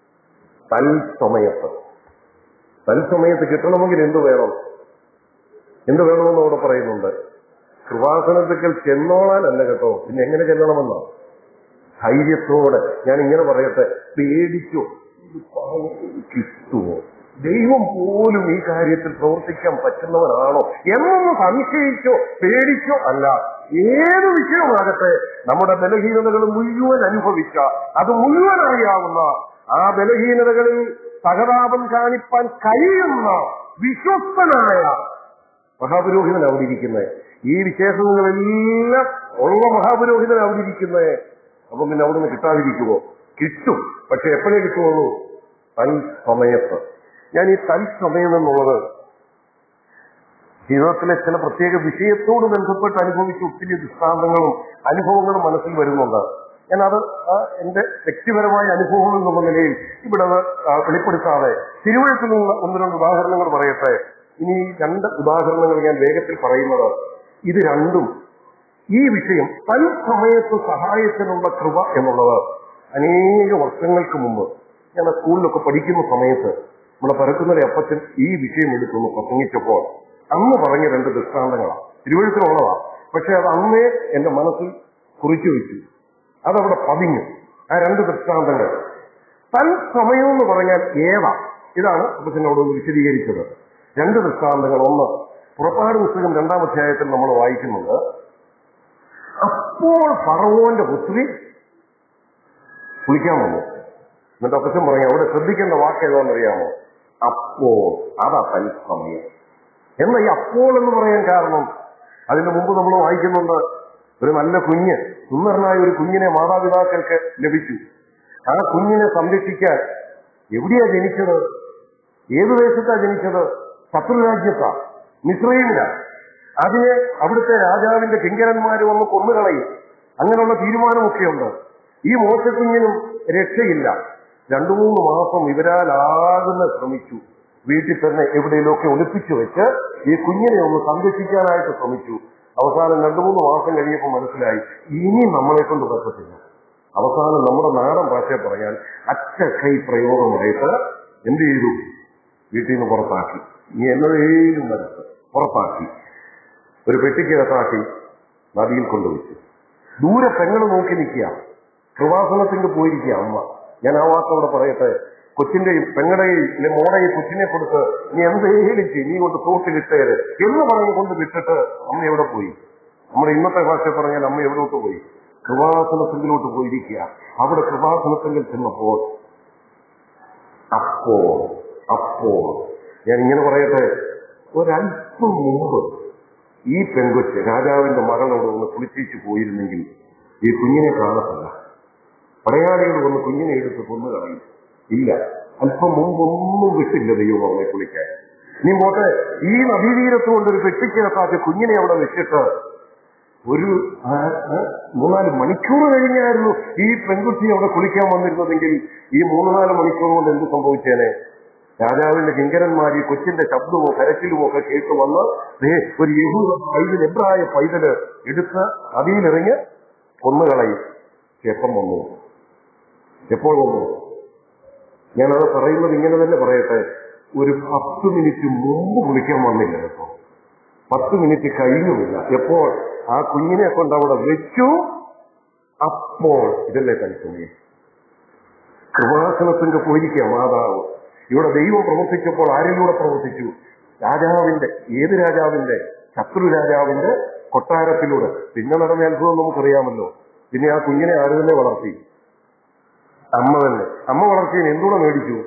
തൽസമയത്ത് തൽസമയത്ത് കിട്ടണമെങ്കിൽ എന്ത് വേണം എന്ത് വേണമെന്ന് അവിടെ പറയുന്നുണ്ട് കൃപാസനത്തിൽ ചെന്നോളാനല്ല കേട്ടോ പിന്നെ എങ്ങനെ ചെല്ലണമെന്നോ ധൈര്യത്തോടെ ഞാൻ ഇങ്ങനെ പറയട്ടെ പേടിച്ചോ ഇത് പറഞ്ഞ് കിട്ടുമോ ദൈവം പോലും ഈ കാര്യത്തിൽ പ്രവർത്തിക്കാൻ പറ്റുന്നവനാണോ എന്നൊന്ന് സംശയിച്ചോ പേടിച്ചോ അല്ല ഏത് വിഷയമാകട്ടെ നമ്മുടെ ബലഹീനതകൾ മുഴുവൻ അനുഭവിച്ച അത് മുഴുവനായാവുന്ന ആ ബലഹീനതകളിൽ സഹതാപം കാണിപ്പാൻ കഴിയുന്ന വിശ്വസ്തനായ മഹാപുരോഹിതൻ അവിടെ ഇരിക്കുന്നത് ഈ വിശേഷങ്ങളെല്ലാം ഉള്ള മഹാപുരോഹിതൻ അവിടെ ഇരിക്കുന്നത് അപ്പം പിന്നെ അവിടെ നിന്ന് കിട്ടാതിരിക്കുമോ കിട്ടും പക്ഷെ എപ്പോഴേ കിട്ടുള്ളൂ തൽസമയത്ത് ഞാൻ ഈ തൽസമയം എന്നുള്ളത് ജീവിതത്തിലെ ചില പ്രത്യേക വിഷയത്തോട് ബന്ധപ്പെട്ട് അനുഭവിച്ച ഒത്തിരി ദൃഷ്ടാന്തങ്ങളും അനുഭവങ്ങളും മനസ്സിൽ വരുന്നുണ്ട് ഞാൻ അത് ആ എന്റെ വ്യക്തിപരമായ അനുഭവം എന്നുള്ള നിലയിൽ ഇവിടെ അത് ആ വെളിപ്പെടുത്താതെ തിരുവഴുത്തിൽ നിന്ന് ഒന്ന് രണ്ട് ഉദാഹരണങ്ങൾ പറയട്ടെ ഇനി ഈ രണ്ട് ഉദാഹരണങ്ങൾ ഞാൻ വേഗത്തിൽ പറയുന്നത് ഇത് രണ്ടും ഈ വിഷയം തൽസമയത്ത് സഹായത്തിനുള്ള കൃപ എന്നുള്ളത് അനേക വർഷങ്ങൾക്ക് മുമ്പ് ഞാൻ ആ സ്കൂളിലൊക്കെ പഠിക്കുന്ന സമയത്ത് നമ്മുടെ പരക്കുന്നൊരു അപ്പച്ചൻ ഈ വിഷയം എടുത്തൊന്ന് പ്രസംഗിച്ചപ്പോൾ അന്ന് പറഞ്ഞ രണ്ട് ദൃഷ്ടാന്തങ്ങളാണ് തിരുവഴുത്തിലുള്ളതാ പക്ഷെ അത് അന്നേ എന്റെ മനസ്സിൽ കുറിച്ചു വെച്ചു അതവിടെ പതിഞ്ഞു ആ രണ്ട് ദൃഷ്ടാന്തങ്ങൾ തൽസമയം എന്ന് പറഞ്ഞാൽ ഏതാ ഇതാണ് അപ്പച്ചനോട് ഒന്ന് വിശദീകരിച്ചത് രണ്ട് ദൃഷ്ടാന്തങ്ങൾ ഒന്ന് പുറപ്പാട് പുസ്തകം രണ്ടാം അധ്യായത്തിൽ നമ്മൾ വായിക്കുന്നത് അപ്പോൾ ഫറവോന്റെ പുത്രി കുളിക്കാൻ വന്നു എന്നിട്ട് അപ്പച്ചൻ പറഞ്ഞു അവിടെ ശ്രദ്ധിക്കേണ്ട വാക്ക് ഏതാണെന്നറിയാമോ അപ്പോൾ അതാ തൽസമയം എന്നാ ഈ അപ്പോൾ എന്ന് പറയാൻ കാരണം അതിന് മുമ്പ് നമ്മൾ വായിക്കുന്നുണ്ട് ഒരു നല്ല കുഞ്ഞ് സുന്ദരനായ ഒരു കുഞ്ഞിനെ മാതാപിതാക്കൾക്ക് ലഭിച്ചു ആ കുഞ്ഞിനെ സംരക്ഷിക്കാൻ എവിടെയാ ജനിച്ചത് ഏത് ദേശത്താ ജനിച്ചത് ശത്രുരാജ്യത്താ മിശ്രയില അതിനെ അവിടുത്തെ രാജാവിന്റെ കിങ്കരന്മാർ വന്ന് കൊന്നുകളയും അങ്ങനെയുള്ള തീരുമാനമൊക്കെയുണ്ട് ഈ മോശക്കുഞ്ഞിനും രക്ഷയില്ല രണ്ടു മൂന്ന് മാസം ഇവരാലാകുന്ന ശ്രമിച്ചു വീട്ടിൽ തന്നെ എവിടെയെങ്കിലുമൊക്കെ ഒളിപ്പിച്ചു വെച്ച് ഈ കുഞ്ഞിനെ ഒന്ന് സംരക്ഷിക്കാനായിട്ട് ശ്രമിച്ചു അവസാനം രണ്ടു മൂന്ന് മാസം കഴിഞ്ഞപ്പോൾ മനസ്സിലായി ഇനി നമ്മളെ കൊണ്ട് പറ്റത്തില്ല അവസാനം നമ്മുടെ നാടൻ ഭാഷയെ പറഞ്ഞാൽ അച്ചക്കൈ പ്രയോഗമായിട്ട് എന്ത് ചെയ്തു വീട്ടിൽ നിന്ന് പുറത്താക്കി ഇനി എന്നതേലും മനസ്സ് പുറത്താക്കി ഒരു പെട്ടിക്കകത്താക്കി നദിയിൽ കൊണ്ടുവച്ചു ദൂരെ പെങ്ങൾ നോക്കി നിൽക്കുക കൃപാസനത്തിന് പോയിരിക്കുക അമ്മ ഞാൻ ആ വാക്കവിടെ പറയട്ടെ കൊച്ചിന്റെ പെങ്ങടയിൽ മോടയിൽ കൊച്ചിനെ കൊടുത്ത് നീ എന്തേലും ചെയ്യും നീ കൊണ്ട് തോട്ടിലിട്ടേര് എന്ന് പറഞ്ഞ് കൊണ്ട് വിട്ടിട്ട് അമ്മ എവിടെ പോയി നമ്മുടെ ഇന്നത്തെ ഭാഷ പറഞ്ഞാൽ അമ്മ എവിടോട്ട് പോയി കൃപാസനത്തിലോട്ട് പോയിരിക്കുക അവിടെ കൃപാസനത്തിൽ ചെന്നപ്പോൾ അപ്പോ അപ്പോ ഞാൻ ഇങ്ങനെ പറയട്ടെ ഒരല്പം മുമ്പ് ഈ പെൺകൊച്ച് രാജാവിന്റെ മകളോട് ഒന്ന് കുളിച്ചേച്ച് പോയിരുന്നെങ്കിൽ ഈ കുഞ്ഞിനെ കാണത്തില്ല പടയാളികൾ വന്ന് കുഞ്ഞിനെ എടുത്ത് കൊന്നു കളയും ഇല്ല അല്പം മുമ്പൊന്നും വിട്ടില്ല ദൈവം അവനെ കുളിക്കാൻ നീ പോട്ടെ ഈ നദീതീരത്ത് കൊണ്ട് ഒരു പെട്ടിക്കകത്താക്കി കുഞ്ഞിനെ അവിടെ വെച്ചിട്ട് ഒരു ആ, ആ, മൂന്നാല് മണിക്കൂർ കഴിഞ്ഞായിരുന്നു ഈ പെൺകുട്ടി അവിടെ കുളിക്കാൻ വന്നിരുന്നതെങ്കിൽ ഈ മൂന്ന് നാല് മണിക്കൂർ കൊണ്ട് എന്ത് സംഭവിച്ചേനെ രാജാവിന്റെ കിങ്കരന്മാർ ഈ കൊച്ചിന്റെ ശബ്ദമോ കരച്ചിലുമോ ഒക്കെ കേട്ട് വന്ന് ദേ ഒരു യഹൂദ പൈതൽ എബ്രായ പൈതല് എടുത്ത് നദിയിലിറങ്ങി കൊന്നുകളയും എപ്പം വന്നു എപ്പോൾ വന്നു ഞാനത് പറയുന്നത് ഇങ്ങനെ തന്നെ പറയട്ടെ ഒരു പത്ത് മിനിറ്റ് മുമ്പ് കുളിക്കാൻ വന്നില്ല കേട്ടോ പത്ത് മിനിറ്റ് കഴിഞ്ഞുമില്ല എപ്പോൾ ആ കുഞ്ഞിനെ കൊണ്ട് അവിടെ വെച്ചു അപ്പോൾ ഇതല്ലേ തനിച്ചമയം കൃപാസനത്തിന്റെ പോയിരിക്കുക മാതാവ് ഇവിടെ ദൈവം പ്രവർത്തിച്ചപ്പോൾ ആരിലൂടെ പ്രവർത്തിച്ചു രാജാവിന്റെ ഏത് രാജാവിന്റെ ശത്രു രാജാവിന്റെ കൊട്ടാരത്തിലൂടെ പിന്നെ നടന്ന അത്ഭുതം നമുക്കറിയാമല്ലോ പിന്നെ ആ കുഞ്ഞിനെ ആര് തന്നെ വളർത്തി അമ്മ തന്നെ അമ്മ വളർത്തിയതിന് എന്തുകൂടെ മേടിച്ചു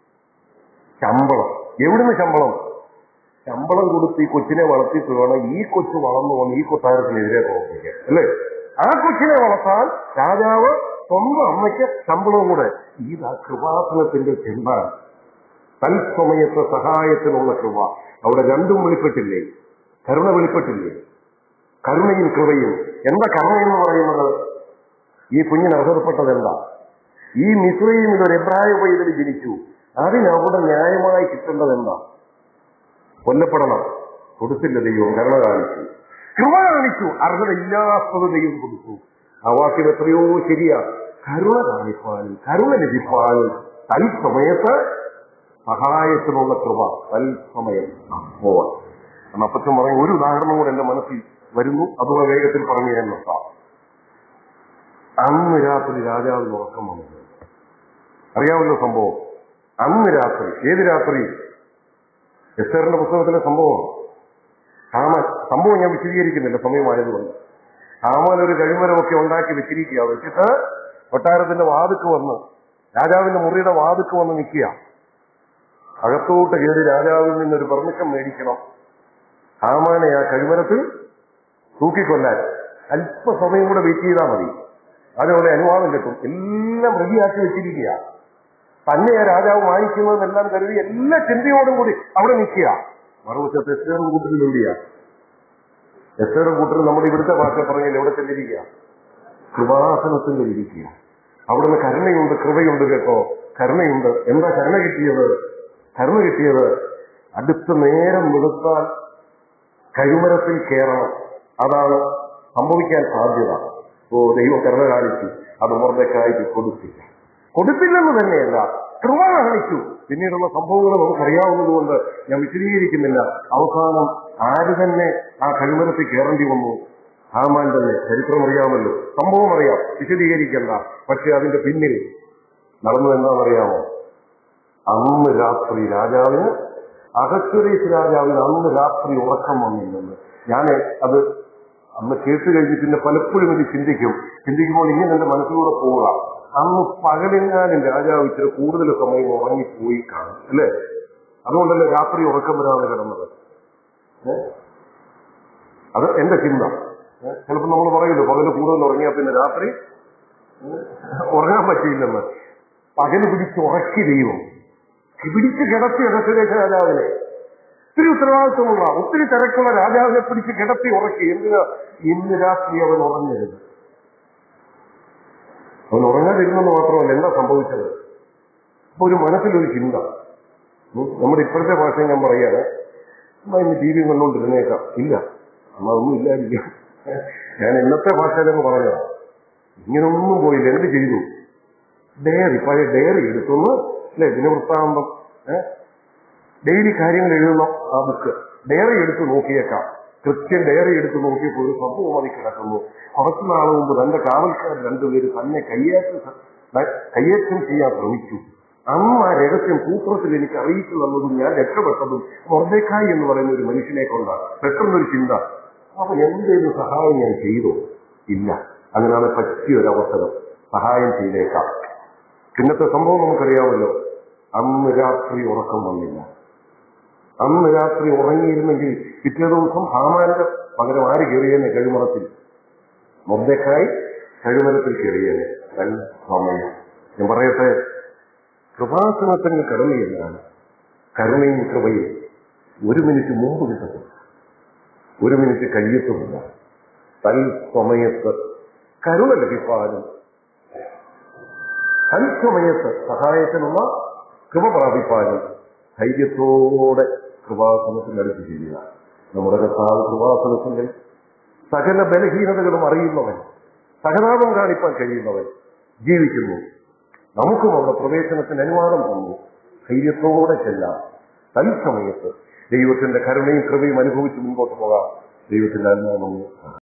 ശമ്പളം എവിടുന്ന് ശമ്പളം ശമ്പളം കൊടുത്ത് ഈ കൊച്ചിനെ വളർത്തിയിട്ട് വേണം ഈ കൊച്ചു വളർന്നു വന്ന് ഈ കൊട്ടാരത്തിനെതിരെ പ്രവർത്തിക്കാൻ അല്ലേ ആ കൊച്ചിനെ വളർത്താൻ രാജാവ് സ്വന്തം അമ്മയ്ക്ക് ശമ്പളവും കൂടെ ഇതാ കൃപാസനത്തിന്റെ ചെമ്പാണ് തൽസമയത്തെ സഹായത്തിനുള്ള കൃപ അവിടെ രണ്ടും വെളിപ്പെട്ടില്ലേ കരുണ വെളിപ്പെട്ടില്ലേ കരുണയും കൃപയും എന്താ കരുണ എന്ന് പറയുന്നത് ഈ കുഞ്ഞിന് അർഹതപ്പെട്ടത് എന്താ ഈ മിശ്രയിൽ ഒരു എബ്രായ പൈതൽ ജനിച്ചു അതിനവിടെ ന്യായമായി കിട്ടേണ്ടത് എന്താ കൊല്ലപ്പെടണം കൊടുത്തില്ല ദൈവം കരുണ കാണിച്ചു കൃപ കാണിച്ചു അർഹതയില്ലാത്തത് ദൈവം കൊടുത്തു ആ വാക്യം എത്രയോ ശരിയാ കരുണ കാണിപ്പാനും കരുണ ലഭിപ്പാനും തൽസമയത്ത് സഹായത്തിനുള്ള കൃപ തൽസമയം അപ്പോൾ അപ്പച്ചൻ പറഞ്ഞ ഒരു ഉദാഹരണം കൂടെ എന്റെ മനസ്സിൽ വരുന്നു അതുകൂടെ വേഗത്തിൽ പറഞ്ഞു ഞാൻ നിർത്താം അന്ന് രാത്രി രാജാവിന് ഉറക്കം വന്നത് അറിയാമല്ലോ സംഭവം അന്ന് രാത്രി ഏത് രാത്രി എസ്തേറിന്റെ പുസ്തകത്തിലെ സംഭവം ഹാമാൻ സംഭവം ഞാൻ വിശദീകരിക്കുന്നില്ല സമയമായതുകൊണ്ട് ഹാമാൻ ഒരു കഴിമരമൊക്കെ ഉണ്ടാക്കി വെച്ചിരിക്കുക വെച്ചിട്ട് കൊട്ടാരത്തിന്റെ വാതുക്ക് വന്ന് രാജാവിന്റെ മുറിയുടെ വാതുക്ക് വന്ന് നിൽക്കുക അകത്തോട്ട് കയറി രാജാവിൽ നിന്നൊരു പെർമിഷൻ മേടിക്കണം ഹാമാനെ ആ കഴിമരത്തിൽ തൂക്കിക്കൊല്ലാൻ അല്പസമയം കൂടെ വെയിറ്റ് ചെയ്താൽ മതി അതേപോലെ അനുവാദം കിട്ടും എല്ലാം റെഡിയാക്കി വെച്ചിരിക്കുക തന്നെ ആ രാജാവ് വാങ്ങിക്കുന്നതെല്ലാം കരുതി എല്ലാ ചിന്തയോടും കൂടി അവിടെ നിൽക്കുക മറുവശത്ത് എസ്തേറും കൂട്ടരിൽ എവിടെയാ എസ്തേറും കൂട്ടരും നമ്മുടെ ഇവിടുത്തെ ഭാഷ പറഞ്ഞാൽ എവിടെ ചെല്ലിരിക്കുക കൃപാസനത്തിൽ ഇരിക്കുക അവിടുന്ന് കരുണയുണ്ട് കൃപയുണ്ട് കേട്ടോ കരുണയുണ്ട് എന്താ കരുണ കിട്ടിയത് കരുണ കിട്ടിയത് അടുത്ത നേരം വെളുത്താൽ കഴിമരത്തിൽ കയറണം അതാണ് സംഭവിക്കാൻ സാധ്യത ഓ ദൈവം കരുണ കാണിച്ചു അത് മുറക്കായിട്ട് കൊടുത്തില്ല കൊടുത്തില്ലെന്ന് തന്നെയല്ല കൃപ കാണിച്ചു പിന്നീടുള്ള സംഭവങ്ങൾ നമുക്കറിയാവുന്നതുകൊണ്ട് ഞാൻ വിശദീകരിക്കുന്നില്ല അവസാനം ആര് തന്നെ ആ കഴിമരത്തിൽ കയറേണ്ടി വന്നു ഹാമാൻ തന്നെ ചരിത്രം അറിയാമല്ലോ സംഭവം അറിയാം വിശദീകരിക്കണ്ട പക്ഷെ അതിന്റെ പിന്നിൽ നടന്നു എന്താണെന്നറിയാമോ അന്ന് രാത്രി രാജാവിന് അഹസ്വരീസ് രാജാവിന് അന്ന് രാത്രി ഉറക്കം വന്നില്ലെന്ന് ഞാൻ അത് അന്ന് കേട്ട് കഴിഞ്ഞ് പിന്നെ പലപ്പോഴും ഇത് ചിന്തിക്കും ചിന്തിക്കുമ്പോൾ ഇങ്ങനെ എന്റെ മനസ്സിലൂടെ പോവുക അന്ന് പകലെങ്ങാനും രാജാവ് ഇച്ചിരി കൂടുതൽ സമയം ഉറങ്ങിപ്പോയി കാണും അല്ലേ അതുകൊണ്ടല്ലേ രാത്രി ഉറക്കം വരാതെ കിടന്നത് ഏ? അത് എന്റെ ചിന്ത ഏ? ചിലപ്പോൾ നമ്മൾ പറയുമല്ലോ പകല് കൂടുതൽ ഉറങ്ങിയാൽ പിന്നെ രാത്രി ഏ, ഉറങ്ങാൻ പറ്റിയില്ലെന്ന് പകല് പിടിച്ച് ഉറക്കി ദൈവം പിടിച്ച് കിടത്തി അടച്ചുരേഖ രാജാവിനെ ഒത്തിരി ഉത്തരവാദിത്വമുള്ള ഒത്തിരി തിരക്കുള്ള രാജാവിനെ പിടിച്ച് കിടത്തി ഉറക്കി എന്തിനാ ഇന്ന് രാത്രി അവൻ ഉറങ്ങരുത് അവൻ ഉറങ്ങാതിരുന്നെന്ന് മാത്രമല്ല എന്താ സംഭവിച്ചത് അപ്പൊ ഒരു മനസ്സിലൊരു ചിന്ത ഉം, നമ്മുടെ ഇപ്പോഴത്തെ ഭാഷ ഞാൻ പറയാണ് അമ്മ ഇന്ന് ടി വി കണ്ടുകൊണ്ടിരുന്നേക്കാം ഇല്ല അമ്മ ഒന്നും ഇല്ലായിരിക്കാം ഞാൻ ഇന്നത്തെ ഭാഷയിലങ്ങ് പറഞ്ഞതാ ഇങ്ങനൊന്നും പോയില്ല എന്ത് ചെയ്തു ഡയറി പഴയ ഡയറി എടുത്തൊന്ന് അല്ലെ ദിനവൃത്താന്തം ഏഹ് ഡെയിലി കാര്യങ്ങൾ എഴുതുന്ന ആ ബുക്ക് ഡയറി എടുത്ത് നോക്കിയേക്കാം കൃത്യം ഡയറി എടുത്ത് നോക്കിയപ്പോൾ ഒരു സംഭവം അതിൽ കിടക്കുന്നു കുറച്ചു നാൾ മുമ്പ് തന്റെ കാവൽക്കാർ രണ്ടുപേര് തന്നെ കയ്യേറ്റം സ- ന- കയ്യേറ്റം ചെയ്യാൻ ശ്രമിച്ചു അന്ന് ആ രഹസ്യം കൂത്രത്തിൽ എനിക്ക് അറിയിച്ചു തന്നതും ഞാൻ രക്ഷപ്പെട്ടതും മൊർദേക്കായി എന്ന് പറയുന്ന ഒരു മനുഷ്യനെ കൊണ്ടാണ് പെട്ടെന്നൊരു ചിന്ത അപ്പൊ എന്തെങ്കിലും സഹായം ഞാൻ ചെയ്തോ ഇല്ല അങ്ങനെയാണ് പറ്റിയ ഒരു അവസരം സഹായം ചെയ്തേക്കാം പിന്നത്തെ സംഭവം നമുക്കറിയാമല്ലോ അന്ന് രാത്രി ഉറക്കം വന്നില്ല അന്ന് രാത്രി ഉറങ്ങിയിരുന്നെങ്കിൽ പിറ്റേ ദിവസം ഹാമാന്റെ പകരം ആര് കയറിയേനെ കഴിമറത്തിൽ മൊബ്ബക്കായി കഴിമരത്തിൽ കയറിയേനെ നല്ല സമയം ഞാൻ പറയട്ടെ കൃപാസനത്തിന് കരുണയില്ലാണ് കരുണയും കൃപയും ഒരു മിനിറ്റ് മുമ്പ് കിട്ടത്തില്ല ഒരു മിനിറ്റ് കഴിയത്തുമില്ല തൽസമയത്ത് കരുണ ലഭിപ്പാനും തൽസമയത്ത് സഹായത്തിനുള്ള കൃപ പ്രാപിപ്പാനും ധൈര്യത്തോടെ കൃപാസനത്തിൽ അടുത്ത് ചെയ്യുക നമ്മുടെ കർത്താവ് കൃപാസനത്തിൽ സകല ബലഹീനതകളും അറിയുന്നവൻ സഹതാപം കാണിപ്പാൻ കഴിയുന്നവൻ ജീവിക്കുന്നു നമുക്കും അവിടെ പ്രവേശനത്തിന് അനുവാദം തന്നു ധൈര്യത്തോടെ ചെല്ലാം തൽസമയത്ത് ദൈവത്തിന്റെ കരുണയും കൃപയും അനുഭവിച്ച് മുമ്പോട്ട് പോകാം ദൈവത്തിന്റെ അനുവാദം